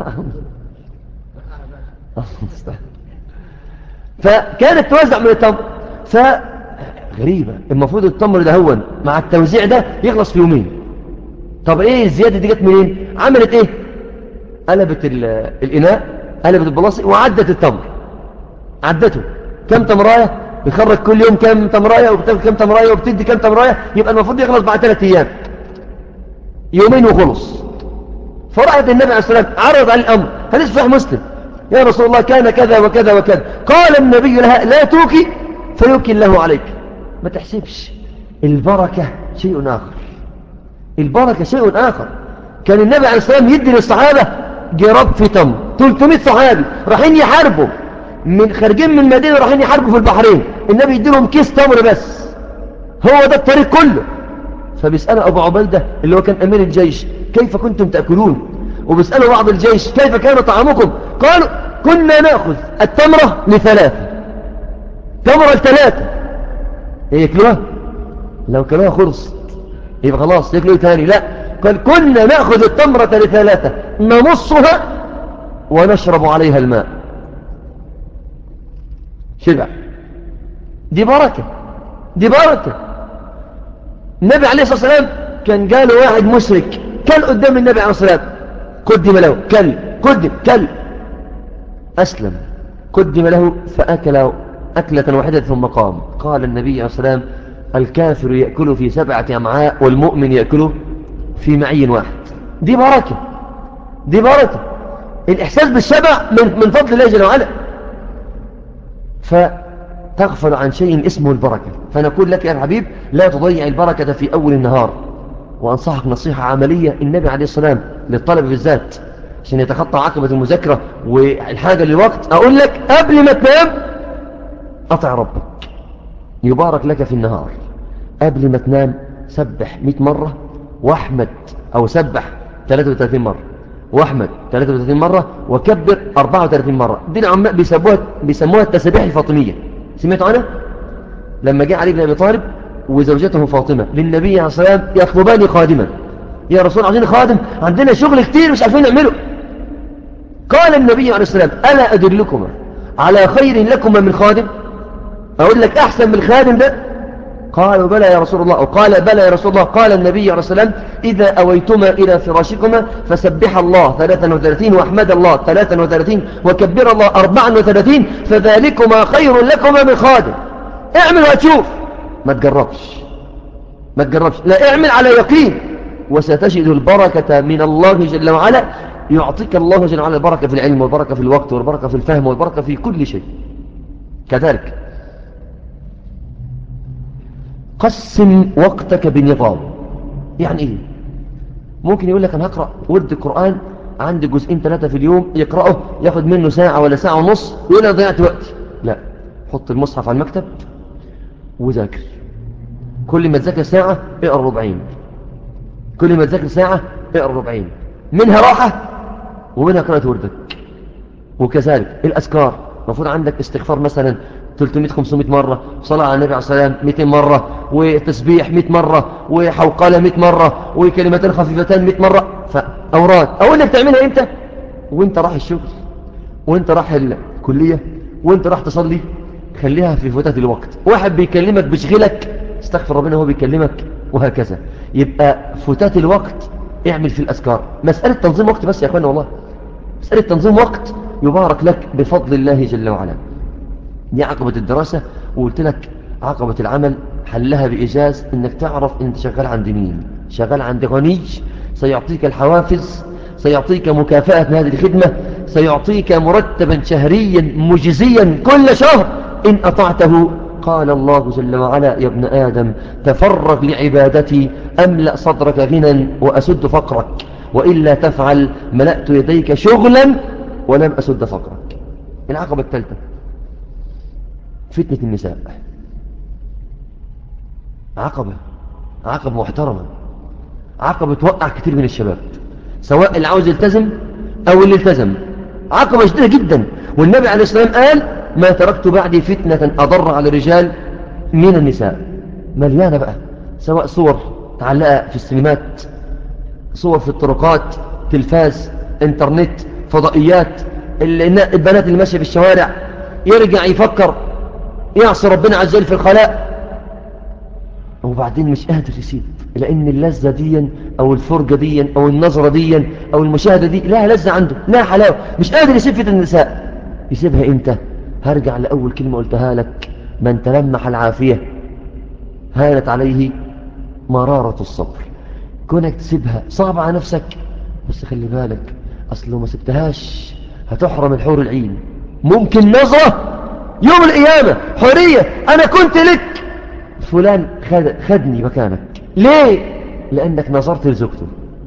فكانت توزع من التمر فغريبة المفروض التمر ده هو مع التوزيع ده يخلص في يومين طب ايه الزيادة دي جت منين عملت ايه قلبت الاناء قلبت البلاصي وعدت التمر عدته كم تمراية بيخرج كل يوم كم تمراية وبتاخد كم تمراية وبتدي كم تمراية يبقى المفروض يخلص بعد ثلاث ايام يومين وخلص فرأت النبي عليه الصلاة والسلام عرض على الأمر هل صحيح مسلم يا رسول الله كان كذا وكذا وكذا قال النبي لها لا توكي فيوكي الله عليك ما تحسبش البركة شيء آخر البركة شيء آخر كان النبي عليه الصلاة والسلام يدي للصحابة جراب في تمر 300 صحابي رايحين يحاربوا من خارجين من المدينة رايحين يحاربوا في البحرين النبي يدي لهم كيس تمر بس هو ده الطريق كله فبيسأل أبو عبيدة اللي هو كان أمير الجيش كيف كنتم تأكلون وبيسألوا بعض الجيش كيف كان طعامكم قالوا كنا نأخذ التمرة لثلاثة تمرة لثلاثة يأكلوها لو كلوها خرص يبقى خلاص يأكلوها تاني لا قال كنا نأخذ التمرة لثلاثة نمصها ونشرب عليها الماء شبع دي بركة دي بركة النبي عليه الصلاة والسلام كان قال واحد مشرك كان قدام النبي عليه الصلاة والسلام قدم له كل قدم كل أسلم قدم له فأكل أكلة واحدة ثم قام قال النبي عليه الصلاة والسلام الكافر يأكل في سبعة أمعاء والمؤمن يأكل في معي واحد دي بركة دي بركة الإحساس بالشبع من, من فضل الله جل وعلا تغفل عن شيء اسمه البركة فنقول لك يا الحبيب لا تضيع البركة في أول النهار وأنصحك نصيحة عملية النبي عليه السلام للطلب بالذات عشان يتخطى عقبة المذاكرة والحاجة للوقت أقول لك قبل ما تنام أطع ربك يبارك لك في النهار قبل ما تنام سبح 100 مرة واحمد أو سبح 33 مرة واحمد 33 مرة وكبر 34 مرة دي العلماء بيسموها, بيسموها التسبيح الفاطمية سمعتوا عنها؟ لما جاء علي بن أبي طالب وزوجته فاطمة للنبي عليه الصلاة والسلام يطلبان خادما يا رسول عايزين خادم عندنا شغل كتير مش عارفين نعمله قال النبي عليه الصلاة والسلام ألا أدلكما على خير لكما من خادم أقول لك أحسن من الخادم ده قالوا بلى يا رسول الله وقال بلى يا رسول الله قال النبي عليه الصلاة والسلام إذا أويتما إلى فراشكما فسبح الله 33 وأحمد الله 33 وكبر الله 34 فذلكما خير لكما من خادم اعمل وتشوف ما تجربش ما تجربش لا اعمل على يقين وستجد البركة من الله جل وعلا يعطيك الله جل وعلا البركة في العلم والبركة في الوقت والبركة في الفهم والبركة في كل شيء كذلك قسم وقتك بنظام يعني ايه ممكن يقول لك انا هقرأ ورد القرآن عندي جزئين ثلاثة في اليوم يقرأه ياخد منه ساعة ولا ساعة ونص يقول انا ضيعت وقتي لا حط المصحف على المكتب وذاكر كل ما تذاكر ساعة اقرأ ربعين كل ما تذاكر ساعة اقرأ ربعين منها راحة ومنها قراءة وردك وكذلك الأذكار المفروض عندك استغفار مثلا 300-500 مرة صلاة على النبي عليه الصلاة والسلام 200 مرة وتسبيح 100 مرة وحوقلة 100 مرة وكلمتين خفيفتان 100 مرة فأوراد أقول لك تعملها إمتى وانت راح الشغل وانت راح الكلية وانت راح تصلي خليها في فتاة الوقت واحد بيكلمك بيشغلك استغفر ربنا هو بيكلمك وهكذا يبقى فتاة الوقت اعمل في الأذكار مسألة تنظيم وقت بس يا أخوانا والله مسألة تنظيم وقت يبارك لك بفضل الله جل وعلا دي عقبة الدراسة وقلت لك عقبة العمل حلها بإجاز انك تعرف انت شغال عند مين شغال عند غني سيعطيك الحوافز سيعطيك مكافأة هذه الخدمة سيعطيك مرتبا شهريا مجزيا كل شهر إن أطعته قال الله جل وعلا يا ابن آدم تفرغ لعبادتي أملأ صدرك غنى وأسد فقرك وإلا تفعل ملأت يديك شغلا ولم أسد فقرك العقبة الثالثة فتنة النساء عقبة عقبة محترمة عقبة توقع كتير من الشباب سواء اللي عاوز يلتزم أو اللي التزم عقبة شديدة جدا والنبي عليه الصلاة والسلام قال ما تركت بعدي فتنة أضر على الرجال من النساء مليانة بقى سواء صور تعلقة في السينمات صور في الطرقات تلفاز انترنت فضائيات البنات اللي ماشية في الشوارع يرجع يفكر يعصي ربنا عز وجل في الخلاء وبعدين مش قادر يسيب لأن اللذة دي أو الفرجة دي أو النظرة دي أو المشاهدة دي لها لذة عنده لها حلاوة مش قادر يسيب فتنة النساء يسيبها إمتى هرجع لأول كلمة قلتها لك من تلمح العافية هانت عليه مرارة الصبر كونك تسيبها صعب على نفسك بس خلي بالك أصله ما سبتهاش هتحرم الحور العين ممكن نظرة يوم القيامة حرية أنا كنت لك فلان خد خدني مكانك ليه لأنك نظرت لزوجته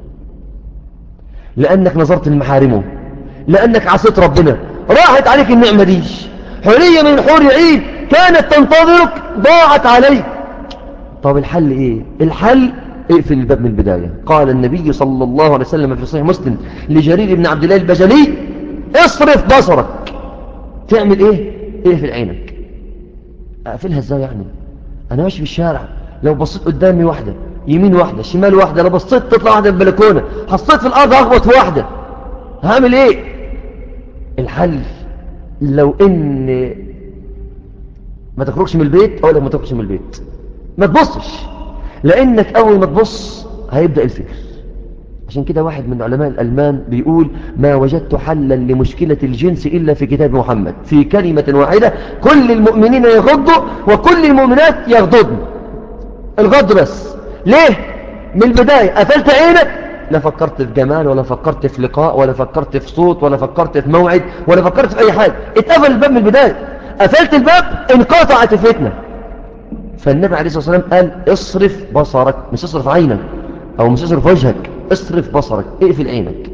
لأنك نظرت لمحارمه لأنك عصيت ربنا راحت عليك النعمة ديش حرية من حور عيد كانت تنتظرك ضاعت عليك طب الحل ايه الحل اقفل الباب من البداية قال النبي صلى الله عليه وسلم في صحيح مسلم لجرير بن عبد الله البجلي اصرف بصرك تعمل ايه اقفل عينك اقفلها ازاي يعني انا ماشي في الشارع لو بصيت قدامي واحدة يمين واحدة شمال واحدة لو بصيت تطلع واحدة في البلكونة حصيت في الارض اخبط في واحدة هعمل ايه الحل لو ان ما تخرجش من البيت اقول لك ما تخرجش من البيت ما تبصش لانك اول ما تبص هيبدأ الفكر عشان كده واحد من علماء الألمان بيقول ما وجدت حلا لمشكلة الجنس إلا في كتاب محمد في كلمة واحدة كل المؤمنين يغضوا وكل المؤمنات يغضضن الغض بس ليه من البداية قفلت عينك لا فكرت في جمال ولا فكرت في لقاء ولا فكرت في صوت ولا فكرت في موعد ولا فكرت في أي حاجة اتقفل الباب من البداية قفلت الباب انقطعت الفتنة فالنبي عليه الصلاة والسلام قال اصرف بصرك مش اصرف عينك او مش اصرف وجهك اصرف بصرك اقفل عينك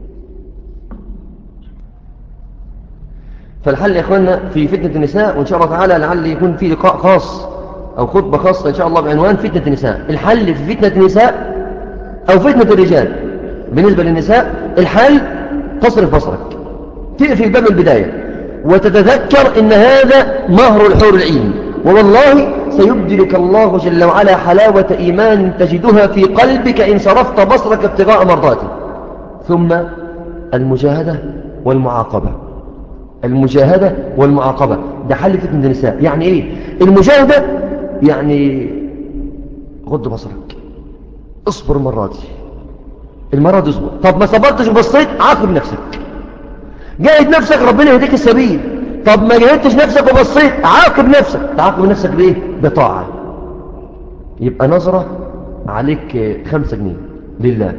فالحل يا اخواننا في فتنة النساء وان شاء الله تعالى لعل يكون في لقاء خاص او خطبة خاصة ان شاء الله بعنوان فتنة النساء الحل في فتنة النساء او فتنة الرجال بالنسبة للنساء الحل تصرف بصرك تقفل باب البداية وتتذكر ان هذا مهر الحور العين والله سيبدلك الله جل وعلا حلاوة إيمان تجدها في قلبك إن صرفت بصرك ابتغاء مرضاته ثم المجاهدة والمعاقبة المجاهدة والمعاقبة ده حل فتنة النساء يعني إيه المجاهدة يعني غض بصرك اصبر مرة دي المرة دي اصبر طب ما صبرتش وبصيت عاقب نفسك جاهد نفسك ربنا يهديك السبيل طب ما جاهدتش نفسك وبصيت عاقب نفسك تعاقب نفسك بايه بطاعة يبقى نظرة عليك خمسة جنيه لله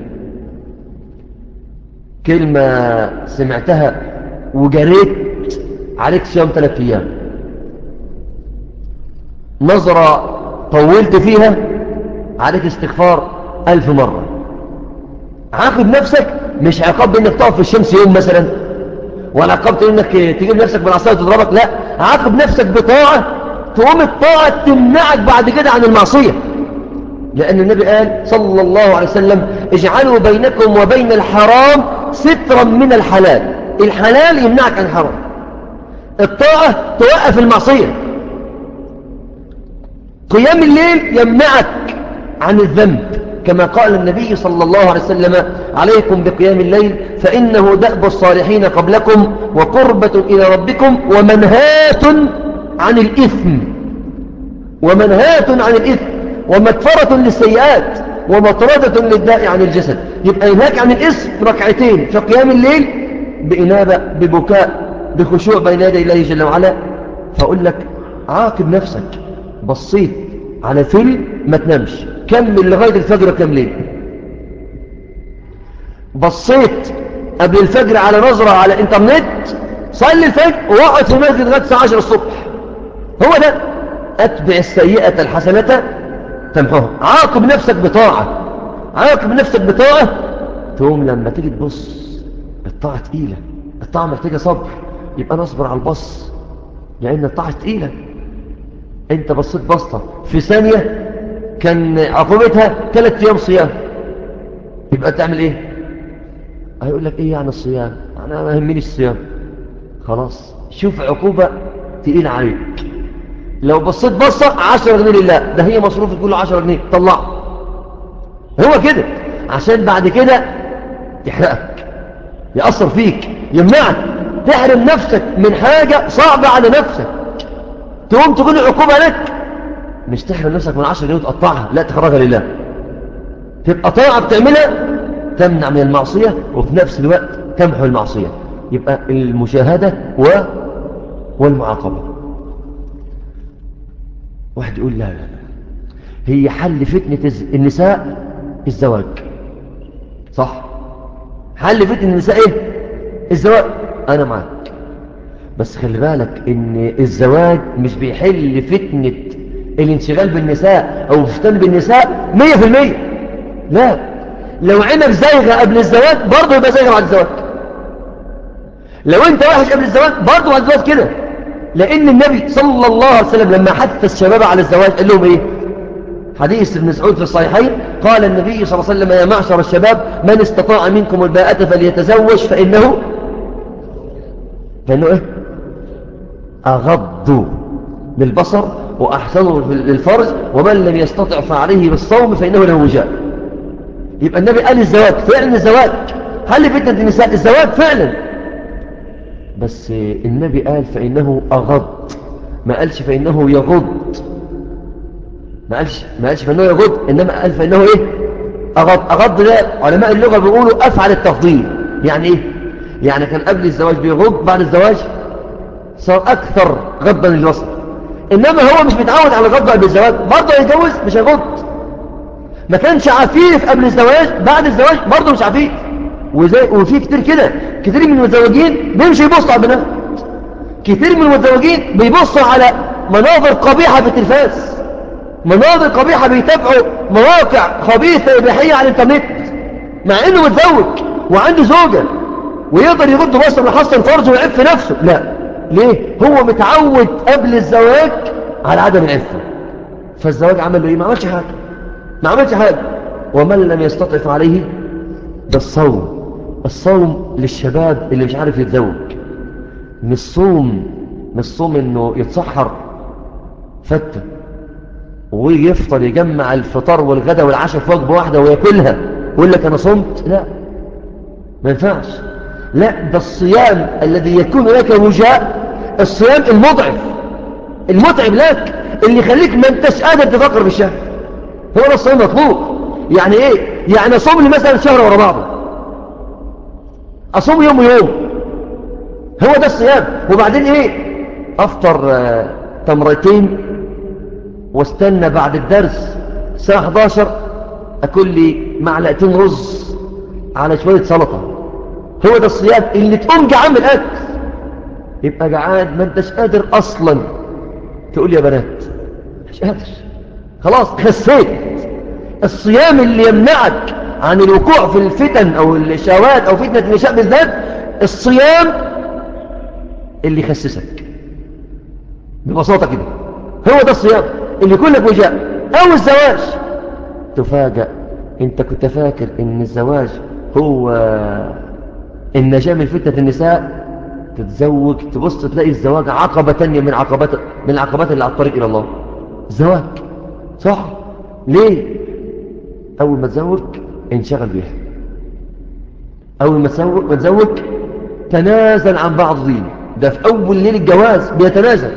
كلمة سمعتها وجريت عليك صيام ثلاثة أيام نظرة طولت فيها عليك استغفار ألف مرة عاقب نفسك مش عقاب بأنك تقف في الشمس يوم مثلا ولا عقبت انك تجيب نفسك بالعصايه وتضربك لا عاقب نفسك بطاعه تقوم الطاعه تمنعك بعد كده عن المعصيه لان النبي قال صلى الله عليه وسلم اجعلوا بينكم وبين الحرام سترا من الحلال الحلال يمنعك عن الحرام الطاعه توقف المعصيه قيام الليل يمنعك عن الذنب كما قال النبي صلى الله عليه وسلم عليكم بقيام الليل فإنه دأب الصالحين قبلكم وقربة إلى ربكم ومنهات عن الإثم ومنهات عن الإثم ومكفرة للسيئات ومطردة للداء عن الجسد يبقى ينهاك عن الإثم ركعتين في قيام الليل بإنابة ببكاء بخشوع بين يدي الله جل وعلا فأقول لك عاقب نفسك بصيت على فيلم ما تنامش كمل لغاية الفجر كم ليل بصيت قبل الفجر على نظرة على انترنت صلي الفجر ووقت في المسجد لغاية الساعة 10 الصبح هو ده أتبع السيئة الحسنة تمحوها عاقب نفسك بطاعة عاقب نفسك بطاعة تقوم لما تيجي تبص الطاعة تقيلة الطاعة محتاجة صبر يبقى نصبر على البص لأن الطاعة تقيلة انت بصيت بسطة في ثانية كان عقوبتها ثلاث ايام صيام يبقى تعمل ايه هيقول لك ايه يعني الصيام انا ما يهمنيش الصيام خلاص شوف عقوبة تقيل عليك لو بصيت بصة 10 جنيه لله ده هي مصروف كله 10 جنيه طلع هو كده عشان بعد كده يحرقك يأثر فيك يمنعك تحرم نفسك من حاجة صعبة على نفسك تقوم تكون العقوبة لك مش تحرم نفسك من 10 جنيه وتقطعها لا تخرجها لله تبقى طاعة بتعملها تمنع من المعصية وفي نفس الوقت تمحو المعصية يبقى المشاهدة و... والمعاقبة واحد يقول لا لا لا هي حل فتنة النساء الزواج صح حل فتنة النساء ايه الزواج انا معاك بس خلي بالك ان الزواج مش بيحل فتنة الانشغال بالنساء او فتن بالنساء مية في المية لا لو عينك زايغة قبل الزواج برضه يبقى زايغة بعد الزواج لو انت وحش قبل الزواج برضه بعد الزواج كده لان النبي صلى الله عليه وسلم لما حث الشباب على الزواج قال لهم ايه حديث ابن مسعود في الصحيحين قال النبي صلى الله عليه وسلم يا معشر الشباب من استطاع منكم الباءة فليتزوج فإنه فإنه ايه أغض للبصر وأحسن للفرج ومن لم يستطع فعليه بالصوم فإنه له وجاء يبقى النبي قال الزواج فعلا الزواج هل فتنة النساء الزواج فعلا بس النبي قال فإنه أغض ما قالش فإنه يغض ما قالش ما قالش فإنه يغض إنما قال فإنه إيه أغض أغض ده علماء اللغة بيقولوا أفعل التفضيل يعني إيه يعني كان قبل الزواج بيغض بعد الزواج صار أكثر غضا للبصر إنما هو مش متعود على الغض قبل الزواج برضه يتجوز مش هيغض ما كانش عفيف قبل الزواج بعد الزواج برضه مش عفيف وزي وفي كتير كده كتير من المتزوجين بيمشي يبص على البنات كتير من المتزوجين بيبصوا على مناظر قبيحة في التلفاز مناظر قبيحة بيتابعوا مواقع خبيثة إباحية على الإنترنت مع إنه متزوج وعنده زوجة ويقدر يغض بصر ويحصن فرجه ويعف نفسه لا ليه هو متعود قبل الزواج على عدم العفة فالزواج عمل له ايه ما عملش حاجة ما عملش حاجة ومن لم يستطف عليه ده الصوم الصوم للشباب اللي مش عارف يتزوج مش صوم مش صوم انه يتسحر فتة ويفطر يجمع الفطار والغدا والعشاء في وجبة واحدة وياكلها ويقول لك انا صمت لا ما ينفعش لا ده الصيام الذي يكون لك وجاء الصيام المضعف المتعب لك اللي يخليك ما انتش قادر تفكر بالشهر هو ده الصيام مطلوب يعني ايه يعني اصوم لي مثلا شهر ورا بعضه اصوم يوم ويوم هو ده الصيام وبعدين ايه افطر آه تمرتين واستنى بعد الدرس الساعة 11 اكل لي معلقتين رز على شوية سلطة هو ده الصيام اللي تقوم جعان من الاكل يبقى جعان ما انتش قادر اصلا تقول يا بنات مش قادر خلاص خسيت الصيام اللي يمنعك عن الوقوع في الفتن او الشهوات او فتنة النساء بالذات الصيام اللي يخسسك ببساطة كده هو ده الصيام اللي يكون لك وجاء او الزواج تفاجأ انت كنت فاكر ان الزواج هو النجاة من فتنة النساء تتزوج تبص تلاقي الزواج عقبة تانية من عقبات من العقبات اللي على الطريق إلى الله الزواج صح ليه أول ما تزوج انشغل بيها أول ما تزوج, ما تزوج تنازل عن بعض دين ده في أول ليل الجواز بيتنازل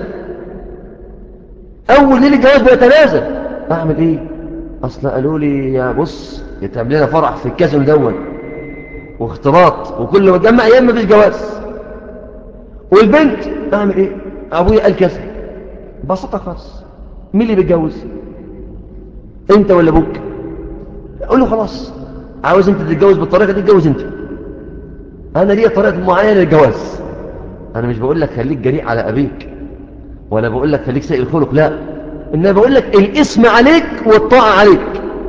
أول ليل الجواز بيتنازل أعمل إيه أصلا قالوا لي يا بص يتعمل لنا فرح في الكازن دون واختلاط وكل ما تجمع أيام ما فيش جواز والبنت أعمل إيه أبويا قال كذا بسيطة خالص مين اللي بيتجوز أنت ولا أبوك أقول له خلاص عاوز أنت تتجوز بالطريقة دي تتجوز أنت أنا ليا طريقة معينة للجواز أنا مش بقول لك خليك جريء على أبيك ولا بقول لك خليك سيء الخلق لا إنما بقول لك الاسم عليك والطاعة عليك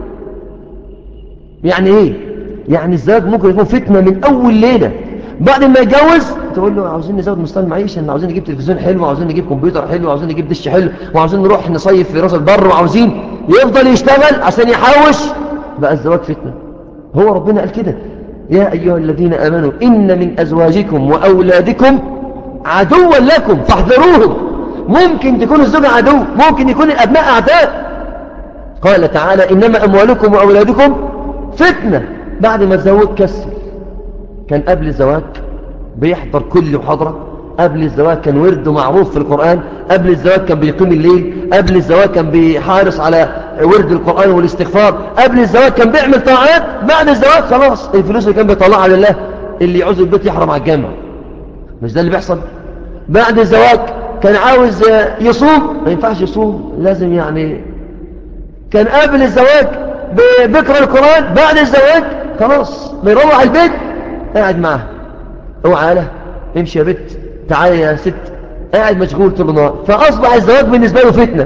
يعني إيه يعني الزواج ممكن يكون فتنة من أول ليلة بعد ما يتجوز تقول له عاوزين نزود مستوى المعيشة عاوزين نجيب تلفزيون حلو وعاوزين نجيب كمبيوتر حلو وعاوزين نجيب دش حلو وعاوزين نروح نصيف في راس البر وعاوزين يفضل يشتغل عشان يحوش بقى الزواج فتنة هو ربنا قال كده يا أيها الذين آمنوا إن من أزواجكم وأولادكم عدوا لكم فاحذروهم ممكن تكون الزوج عدو ممكن يكون الأبناء أعداء قال تعالى إنما أموالكم وأولادكم فتنة بعد ما تزوج كسر كان قبل الزواج بيحضر كل محاضرة قبل الزواج كان ورده معروف في القرآن قبل الزواج كان بيقيم الليل قبل الزواج كان بيحارس على ورد القرآن والاستغفار قبل الزواج كان بيعمل طاعات بعد الزواج خلاص الفلوس اللي كان بيطلعها لله اللي يعوز البيت يحرم على الجامع مش ده اللي بيحصل بعد الزواج كان عاوز يصوم ما ينفعش يصوم لازم يعني كان قبل الزواج بيقرأ القرآن بعد الزواج خلاص بيروح البيت قاعد معاه اوعى له امشي يا بنت تعالي يا ست قاعد مشغول طول النهار فاصبح الزواج بالنسبه له فتنه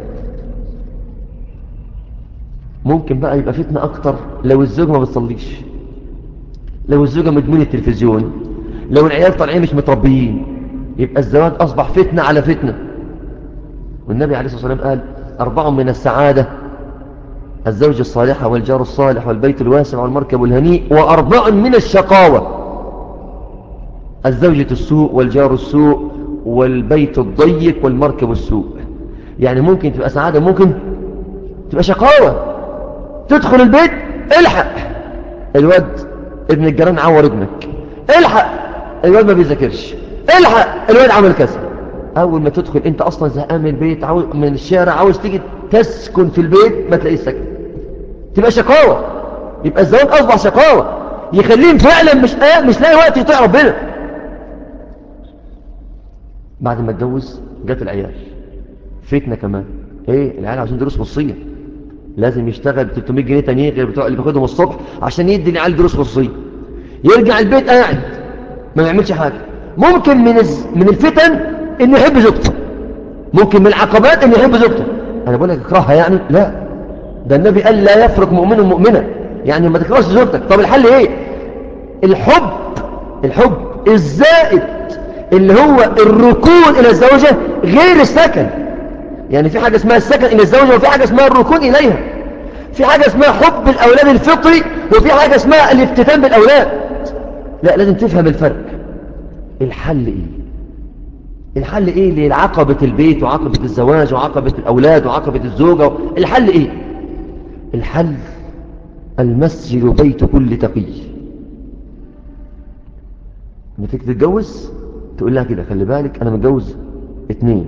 ممكن بقى يبقى فتنه اكتر لو الزوج ما بتصليش لو الزوجه مدمنه التلفزيون لو العيال طالعين مش متربيين يبقى الزواج اصبح فتنه على فتنه والنبي عليه الصلاه والسلام قال اربع من السعاده الزوج الصالحة والجار الصالح والبيت الواسع والمركب الهنيء وأربع من الشقاوة الزوجة السوء والجار السوء والبيت الضيق والمركب السوء يعني ممكن تبقى سعادة ممكن تبقى شقاوة تدخل البيت الحق الواد ابن الجيران عور ابنك الحق الواد ما بيذاكرش الحق الواد عمل كذا اول ما تدخل انت اصلا زهقان من البيت عاوز من الشارع عاوز تيجي تسكن في البيت ما تلاقيش سكن تبقى شقاوة يبقى الزواج اصبح شقاوة يخليهم فعلا مش آه مش لاقي وقت يطيع ربنا بعد ما اتجوز جت العيال فتنة كمان ايه العيال عاوزين دروس خصوصية لازم يشتغل ب 300 جنيه تانيين غير بتوع اللي بياخدهم الصبح عشان يدي العيال دروس خصوصية يرجع البيت قاعد ما يعملش حاجة ممكن من الز... من الفتن انه يحب زوجته ممكن من العقبات انه يحب زوجته انا بقول لك اكرهها يعني لا ده النبي قال لا يفرق مؤمن مؤمنة يعني ما تكرهش زوجتك طب الحل ايه الحب الحب الزائد اللي هو الركون الى الزوجة غير السكن يعني في حاجة اسمها السكن الى الزوجة وفي حاجة اسمها الركون اليها في حاجة اسمها حب الاولاد الفطري وفي حاجة اسمها الافتتان بالاولاد لا لازم تفهم الفرق الحل ايه الحل ايه لعقبة البيت وعقبة الزواج وعقبة الاولاد وعقبة الزوجة الحل ايه الحل المسجد بيت كل تقي لما تيجي تتجوز تقول لها كده خلي بالك انا متجوز اتنين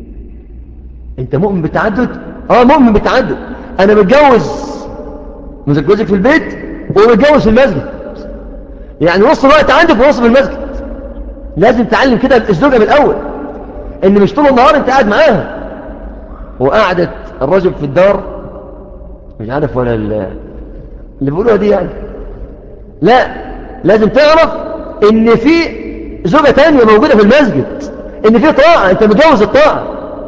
انت مؤمن بالتعدد اه مؤمن بالتعدد انا متجوز متجوزك في البيت ومتجوز في المسجد يعني وصل وقت عندك ووصل في المسجد لازم تعلم كده الزوجة من الاول ان مش طول النهار انت قاعد معاها وقعدت الرجل في الدار مش عارف ولا اللي بيقولوها دي يعني لا لازم تعرف ان في زوجة تانية موجودة في المسجد ان في طاعة انت متجوز الطاعة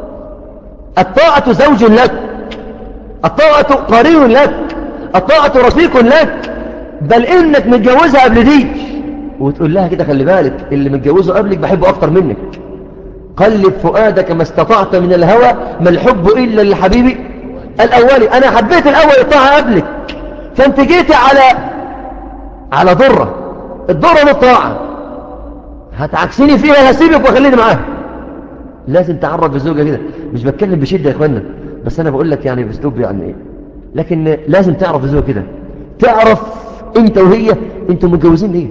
الطاعة زوج لك الطاعة قرين لك الطاعة رفيق لك بل انك متجوزها قبل دي وتقول لها كده خلي بالك اللي متجوزه قبلك بحبه اكتر منك قلب فؤادك ما استطعت من الهوى ما الحب الا للحبيب الاولي انا حبيت الاول الطاعة قبلك فانت جيتي على على ضرة الضرة للطاعة هتعكسيني فيها هسيبك واخليني معاها لازم تعرف الزوجة كده مش بتكلم بشدة يا اخوانا بس انا بقول لك يعني باسلوب يعني ايه لكن لازم تعرف الزوجة كده تعرف انت وهي انتوا متجوزين ليه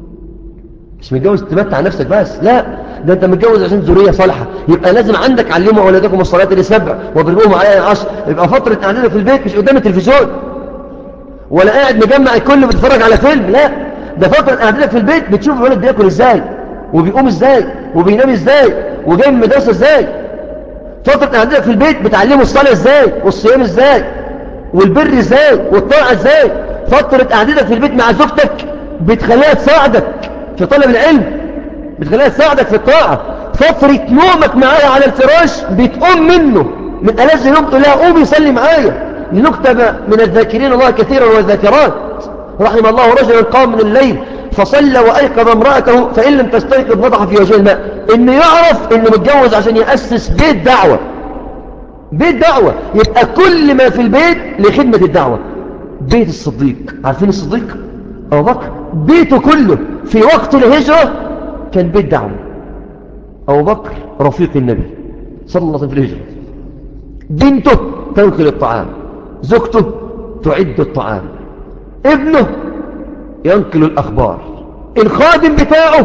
مش متجوز تمتع نفسك بس لا ده انت متجوز عشان ذريه صالحه يبقى لازم عندك علموا اولادكم الصلاه لسبع واضربوهم عليها عشر يبقى فتره قعدتك في البيت مش قدام التلفزيون ولا قاعد مجمع الكل بتتفرج على فيلم لا ده فتره قعدتك في البيت بتشوف الولد بياكل ازاي وبيقوم ازاي وبينام ازاي وجاي من المدرسه ازاي فتره قعدتك في البيت بتعلمه الصلاه ازاي والصيام ازاي والبر ازاي والطاعه ازاي فتره قعدتك في البيت مع زوجتك بتخليها تساعدك في طلب العلم بتخليها تساعدك في الطاعة فترة نومك معايا على الفراش بتقوم منه من ألذ يوم تقول لها قومي صلي معايا لنكتب من الذاكرين الله كثيرا والذاكرات رحم الله رجلا قام من الليل فصلى وأيقظ امرأته فإن لم تستيقظ نضح في وجه الماء إنه يعرف إنه متجوز عشان يأسس بيت دعوة بيت دعوة يبقى كل ما في البيت لخدمة الدعوة بيت الصديق عارفين الصديق أبو بكر بيته كله في وقت الهجرة كان بيت دعوة أبو بكر رفيق النبي صلى الله عليه وسلم في الهجرة بنته تنقل الطعام زوجته تعد الطعام ابنه ينقل الأخبار الخادم بتاعه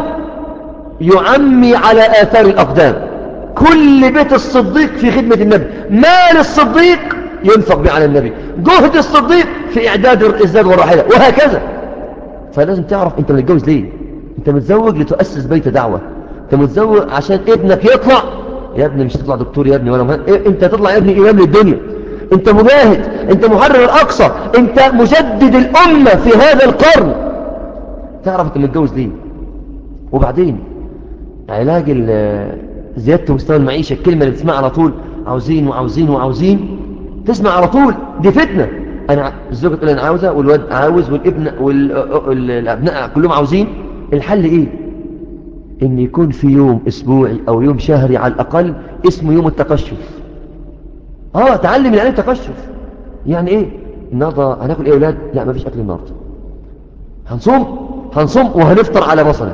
يعمي على آثار الأقدام كل بيت الصديق في خدمة النبي مال الصديق ينفق به على النبي جهد الصديق في إعداد الزاد والرحلة وهكذا فلازم تعرف انت متجوز ليه انت متزوج لتؤسس بيت دعوة انت متزوج عشان ابنك يطلع يا ابني مش تطلع دكتور يا ابني ولا مهندس إيه انت تطلع يا ابني امام للدنيا انت مجاهد انت محرر الاقصى انت مجدد الامة في هذا القرن تعرف انت متجوز ليه وبعدين علاج زيادة مستوى المعيشة الكلمة اللي تسمعها على طول عاوزين وعاوزين وعاوزين تسمع على طول دي فتنة انا الزوجة تقول انا عاوزة والواد عاوز والابن والابناء كلهم عاوزين الحل ايه ان يكون في يوم اسبوعي او يوم شهري على الاقل اسمه يوم التقشف اه تعلم يعني التقشف يعني ايه النهارده هناكل ايه يا اولاد لا مفيش اكل النهارده هنصوم هنصوم وهنفطر على بصل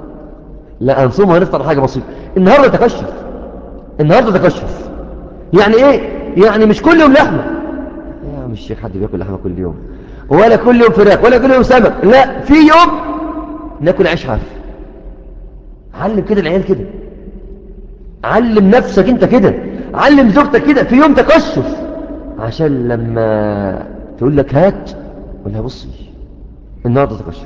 لا هنصوم وهنفطر حاجه بسيطه النهارده تقشف النهارده تقشف يعني ايه يعني مش كل يوم لحمه يا مش شيخ حد بياكل لحمه كل يوم ولا كل يوم فراخ ولا كل يوم سمك لا في يوم ناكل عيش حاف علم كده العيال كده علم نفسك انت كده علم زوجتك كده في يوم تكشف عشان لما تقول لك هات قول لها بصي النهارده تكشف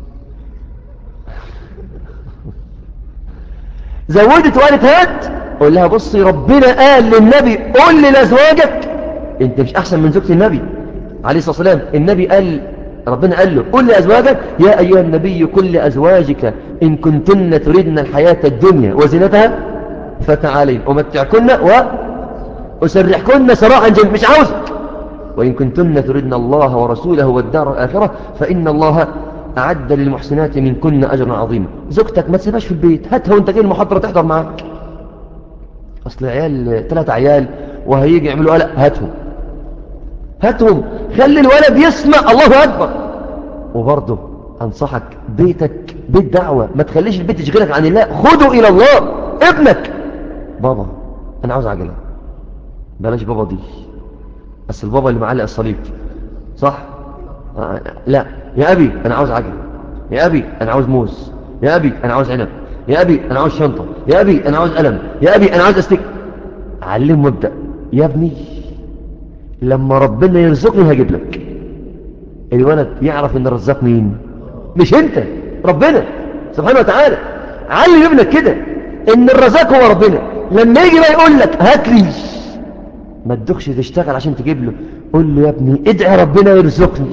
زودت وقالت هات قول لها بصي ربنا قال للنبي قول لازواجك انت مش احسن من زوجة النبي عليه الصلاة والسلام النبي قال ربنا قال له قل لأزواجك يا أيها النبي قل لأزواجك إن كنتن تريدن الحياة الدنيا وزينتها فتعالين أمتعكن وأسرحكن سراحا جميل مش عاوزك وإن كنتن تردن الله ورسوله والدار الآخرة فإن الله أعد للمحسنات من كن أجرا عظيما زوجتك ما تسيبهاش في البيت هاتها وانت جاي المحاضرة تحضر معاك أصل عيال ثلاثة عيال وهيجي يعملوا قلق هاتهم هاتهم خلي الولد يسمع الله أكبر وبرضه أنصحك بيتك بيت دعوة ما تخليش البيت يشغلك عن الله خده إلى الله ابنك بابا أنا عاوز عجلة بلاش بابا دي بس البابا اللي معلق الصليب صح آه لا يا أبي أنا عاوز عجل يا أبي أنا عاوز موز يا أبي أنا عاوز عنب يا أبي أنا عاوز شنطة يا أبي أنا عاوز قلم يا أبي أنا عاوز أستيك علم وابدأ يا ابني لما ربنا يرزقني هجيب لك الولد يعرف ان الرزاق مين مش انت ربنا سبحانه وتعالى علم ابنك كده ان الرزاق هو ربنا لما يجي بقى يقول لك هات لي ما تدخش تشتغل عشان تجيب له قول له يا ابني ادعي ربنا يرزقني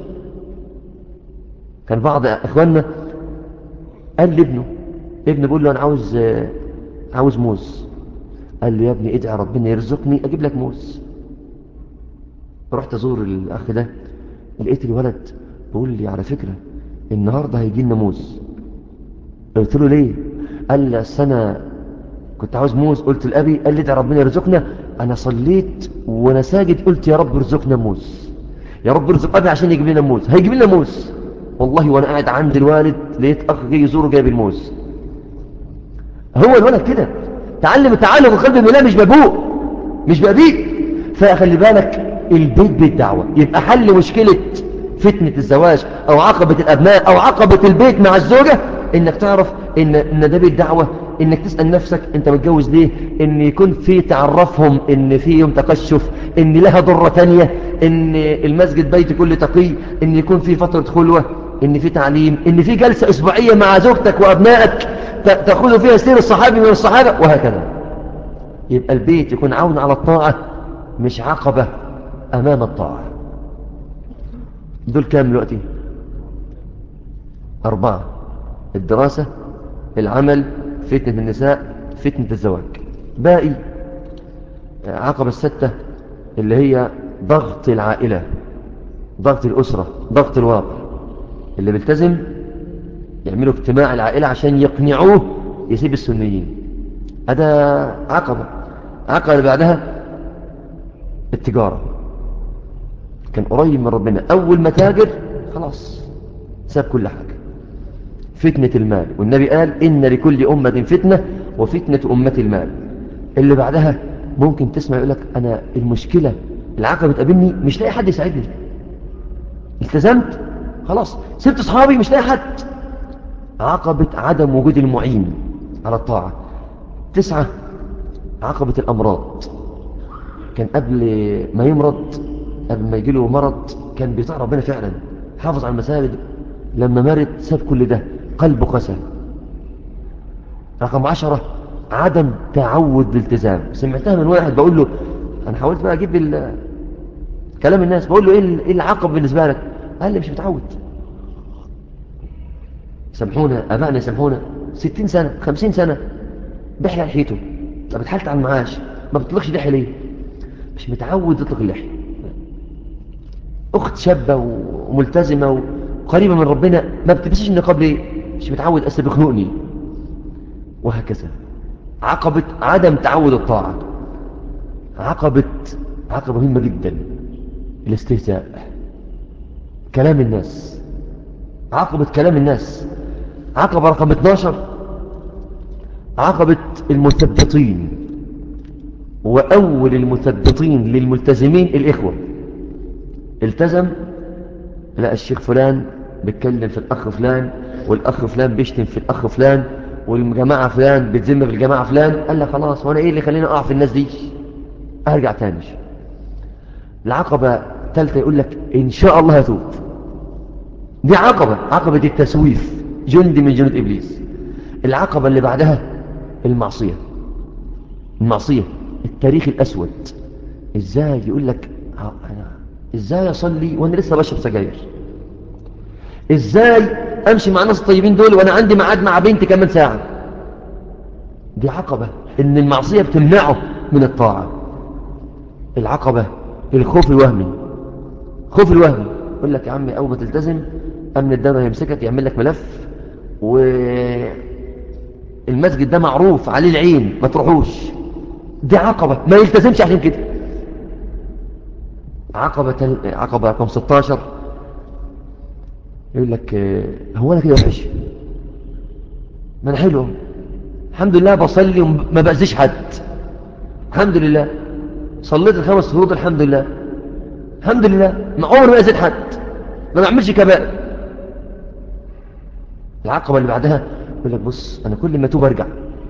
كان بعض اخواننا قال لابنه ابنه بيقول له انا عاوز عاوز موز قال له يا ابني ادعي ربنا يرزقني اجيب لك موز رحت ازور الاخ ده لقيت الولد بيقول لي على فكرة النهاردة هيجي لنا موز قلت له ليه قال لي السنة كنت عاوز موز قلت لأبي قال لي ادعي ربنا يرزقنا انا صليت وانا ساجد قلت يا رب ارزقنا موز يا رب ارزق ابي عشان يجيب لنا موز هيجيب لنا موز والله وانا قاعد عند الوالد لقيت اخ جاي يزوره جايب الموز هو الولد كده تعلم التعلم القلب بالله مش بابوه مش بابيه فخلي بالك البيت بيت دعوة يبقى حل مشكلة فتنة الزواج او عقبة الابناء او عقبة البيت مع الزوجة انك تعرف ان, إن ده بيت دعوة انك تسأل نفسك انت متجوز ليه ان يكون في تعرفهم ان في يوم تقشف ان لها ضرة تانية ان المسجد بيت كل تقي ان يكون في فترة خلوة ان في تعليم ان في جلسة اسبوعية مع زوجتك وابنائك تأخذوا فيها سير الصحابي من الصحابة وهكذا يبقى البيت يكون عون على الطاعة مش عقبة أمام الطاعة دول كام دلوقتي أربعة الدراسة العمل فتنة النساء فتنة الزواج باقي عقبة الستة اللي هي ضغط العائلة ضغط الأسرة ضغط الواقع اللي بيلتزم يعملوا اجتماع العائلة عشان يقنعوه يسيب السنيين هذا عقبة عقبة اللي بعدها التجارة كان قريب من ربنا أول ما تاجر خلاص ساب كل حاجة فتنة المال والنبي قال إن لكل أمة فتنة وفتنة أمة المال اللي بعدها ممكن تسمع يقول لك أنا المشكلة العقبة بتقابلني مش لاقي حد يساعدني التزمت خلاص سبت أصحابي مش لاقي حد عقبة عدم وجود المعين على الطاعة تسعة عقبة الأمراض كان قبل ما يمرض قبل ما يجي له مرض كان بيطاع ربنا فعلا حافظ على المساجد لما مرض ساب كل ده قلبه قسى رقم عشرة عدم تعود بالالتزام سمعتها من واحد بقول له انا حاولت بقى اجيب كلام الناس بقول له ايه العقب بالنسبه لك قال لي مش متعود سامحونا ابائنا يسامحونا 60 سنه 50 سنه بيحيى لحيته طب اتحالت على المعاش ما بتطلقش لحيه ليه مش متعود يطلق اللحيه اخت شابه وملتزمه وقريبه من ربنا ما بتلبسش النقاب ليه مش متعود اصل بيخنقني وهكذا عقبه عدم تعود الطاعه عقبه عقبه مهمه جدا الاستهزاء كلام الناس عقبة كلام الناس عقبة رقم 12 عقبة المثبطين وأول المثبطين للملتزمين الإخوة التزم لا الشيخ فلان بيتكلم في الأخ فلان والأخ فلان بيشتم في الأخ فلان والجماعة فلان بتذم في الجماعة فلان قال لك خلاص وانا ايه اللي خليني اقع في الناس دي ارجع تاني العقبة ثالثة يقول لك ان شاء الله هتوب دي عقبة عقبة التسويف جند من جنود إبليس العقبة اللي بعدها المعصية المعصية التاريخ الأسود إزاي يقول لك إزاي أصلي وأنا لسه بشرب سجاير إزاي أمشي مع الناس الطيبين دول وأنا عندي ميعاد مع بنتي كمان ساعة دي عقبة إن المعصية بتمنعه من الطاعة العقبة الخوف الوهمي خوف الوهمي يقول لك يا عمي أول ما تلتزم أمن الدولة يمسكك يعمل لك ملف والمسجد ده معروف عليه العين ما تروحوش دي عقبة ما يلتزمش عشان كده عقبة عقبة رقم 16 يقول لك هو أنا كده وحش ما أنا حلو الحمد لله بصلي وما بأذيش حد الحمد لله صليت الخمس فروض الحمد لله الحمد لله ما عمري ما أذيت حد ما بعملش كبائر العقبة اللي بعدها يقول لك بص أنا كل ما توب أرجع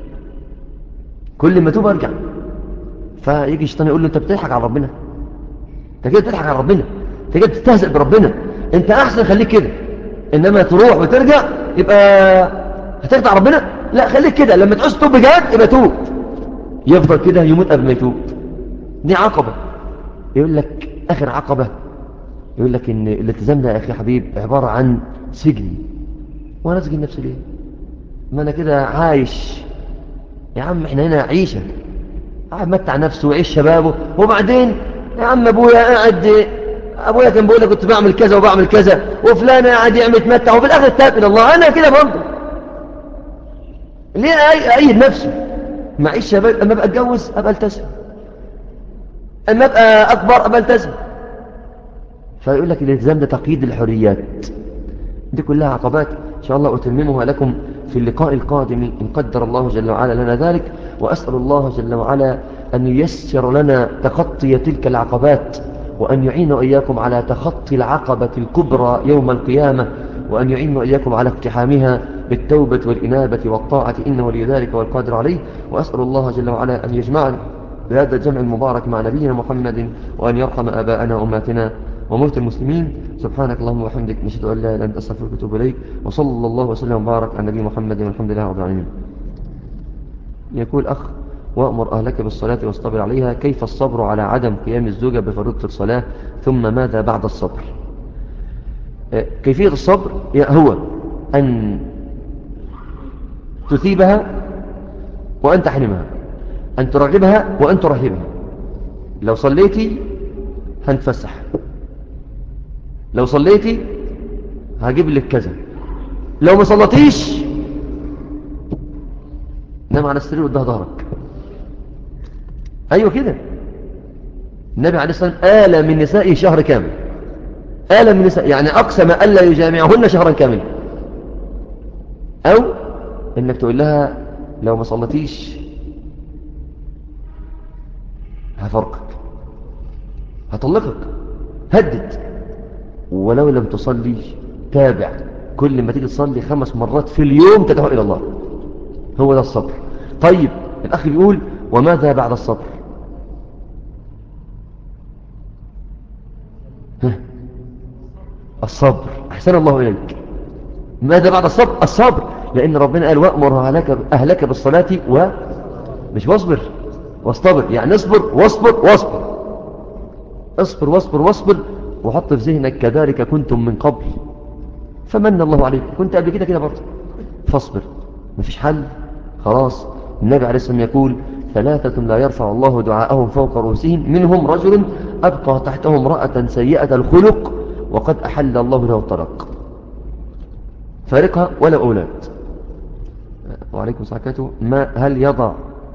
كل ما توب أرجع فيجي الشيطان يقول له أنت بتضحك على ربنا أنت كده بتضحك على ربنا أنت كده بتستهزئ بربنا أنت أحسن خليك كده إنما تروح وترجع يبقى هتخدع ربنا لا خليك كده لما تعوز توب بجد يبقى توب يفضل كده يموت قبل ما يتوب دي عقبة يقول لك آخر عقبة يقول لك إن الالتزام ده يا أخي حبيب عبارة عن سجن وأنا أسجن نفسي ليه ما أنا كده عايش يا عم إحنا هنا عيشة قاعد متع نفسه وعيش شبابه وبعدين يا عم أبويا قاعد أبويا كان بيقول لك كنت بعمل كذا وبعمل كذا وفلان قاعد يعمل يتمتع وفي الآخر تاب إلى الله أنا كده برضه ليه أعيد نفسه معيش شباب أما أبقى أتجوز أبقى التزم أما أبقى أكبر أبقى التزم فيقول لك الالتزام ده تقييد الحريات دي كلها عقبات إن شاء الله أتممها لكم في اللقاء القادم إن قدر الله جل وعلا لنا ذلك وأسأل الله جل وعلا أن ييسر لنا تخطي تلك العقبات وأن يعين إياكم على تخطي العقبة الكبرى يوم القيامة وأن يعين إياكم على اقتحامها بالتوبة والإنابة والطاعة إنه ولي ذلك والقادر عليه وأسأل الله جل وعلا أن يجمعنا بهذا الجمع المبارك مع نبينا محمد وأن يرحم آباءنا وأماتنا وموت المسلمين سبحانك اللهم وبحمدك نشهد أن لا إله إلا أنت أستغفرك وأتوب إليك وصلى الله وسلم وبارك على نبي محمد والحمد لله رب العالمين يقول أخ وأمر أهلك بالصلاة واصطبر عليها كيف الصبر على عدم قيام الزوجة بفريضة الصلاة ثم ماذا بعد الصبر كيفية الصبر هو أن تثيبها وأن تحرمها أن ترغبها وأن ترهبها لو صليتي هنتفسح لو صليتي هجيب لك كذا لو ما صلتيش نام على السرير وده ظهرك أيوة كده النبي عليه الصلاة والسلام آل من نسائه شهر كامل آل من نسائه يعني أقسم ألا يجامعهن شهرا كاملا أو إنك تقول لها لو ما صلتيش هفرقك هطلقك هدد ولو لم تصلي تابع كل ما تيجي تصلي خمس مرات في اليوم تدعو إلى الله هو ده الصبر طيب الأخ بيقول وماذا بعد الصبر ها الصبر أحسن الله إليك ماذا بعد الصبر الصبر لأن ربنا قال وأمر أهلك, أهلك بالصلاة و مش واصبر واصطبر يعني اصبر واصبر واصبر اصبر واصبر واصبر وحط في ذهنك كذلك كنتم من قبل فمن الله عليك كنت قبل كده كده برضه فاصبر مفيش حل خلاص النبي عليه الصلاة والسلام يقول ثلاثة لا يرفع الله دعاءهم فوق رؤوسهم منهم رجل أبقى تحته امرأة سيئة الخلق وقد أحل الله له الطلاق فارقها ولا أولاد وعليكم السلام ما هل يضع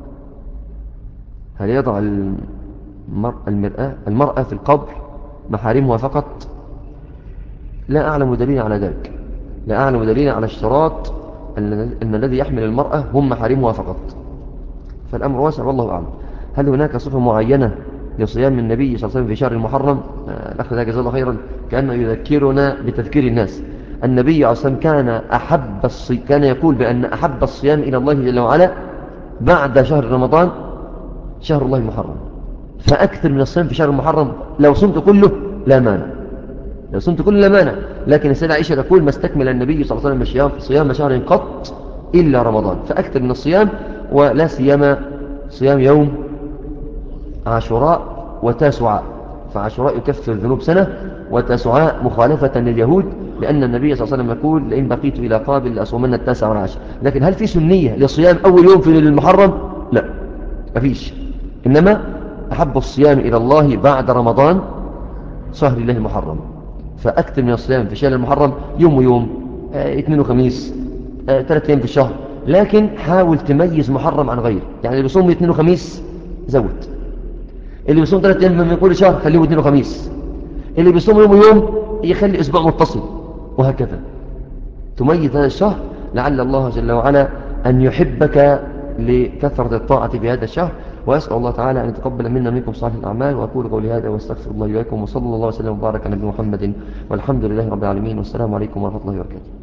هل يضع المرأة, المرأة, المرأة في القبر محارمها فقط لا أعلم دليل على ذلك لا أعلم دليل على اشتراط أن الذي يحمل المرأة هم محارمها فقط فالأمر واسع والله أعلم هل هناك صفة معينة لصيام النبي صلى الله عليه وسلم في شهر المحرم الأخ ذا جزاه الله خيرا كأنه يذكرنا بتذكير الناس النبي عليه الصلاة والسلام كان أحب الصي... كان يقول بأن أحب الصيام إلى الله جل وعلا بعد شهر رمضان شهر الله المحرم فأكثر من الصيام في شهر المحرم لو صمت كله لا مانع لو صمت كله لا مانع لكن السيدة عائشة تقول ما استكمل النبي صلى الله عليه وسلم صيام شهر قط إلا رمضان فأكثر من الصيام ولا سيما صيام يوم عاشوراء وتاسعاء فعاشوراء يكفر الذنوب سنة وتاسعاء مخالفة لليهود لأن النبي صلى الله عليه وسلم يقول لئن بقيت إلى قابل لأصومن التاسع والعاشر لكن هل في سنية لصيام أول يوم في المحرم لا مفيش إنما أحب الصيام إلى الله بعد رمضان شهر الله المحرم فأكثر من الصيام في شهر المحرم يوم ويوم اه اثنين وخميس اه ثلاث أيام في الشهر لكن حاول تميز محرم عن غيره يعني اللي بيصوم اثنين وخميس زود اللي بيصوم ثلاث أيام من كل شهر خليه اثنين وخميس اللي بيصوم يوم ويوم يخلي أسبوع متصل وهكذا تميز هذا الشهر لعل الله جل وعلا أن يحبك لكثرة الطاعة في هذا الشهر وأسأل الله تعالى أن يتقبل منا منكم صالح الأعمال وأقول قولي هذا واستغفر الله لكم وصلى الله وسلم وبارك على نبينا محمد والحمد لله رب العالمين والسلام عليكم ورحمة الله وبركاته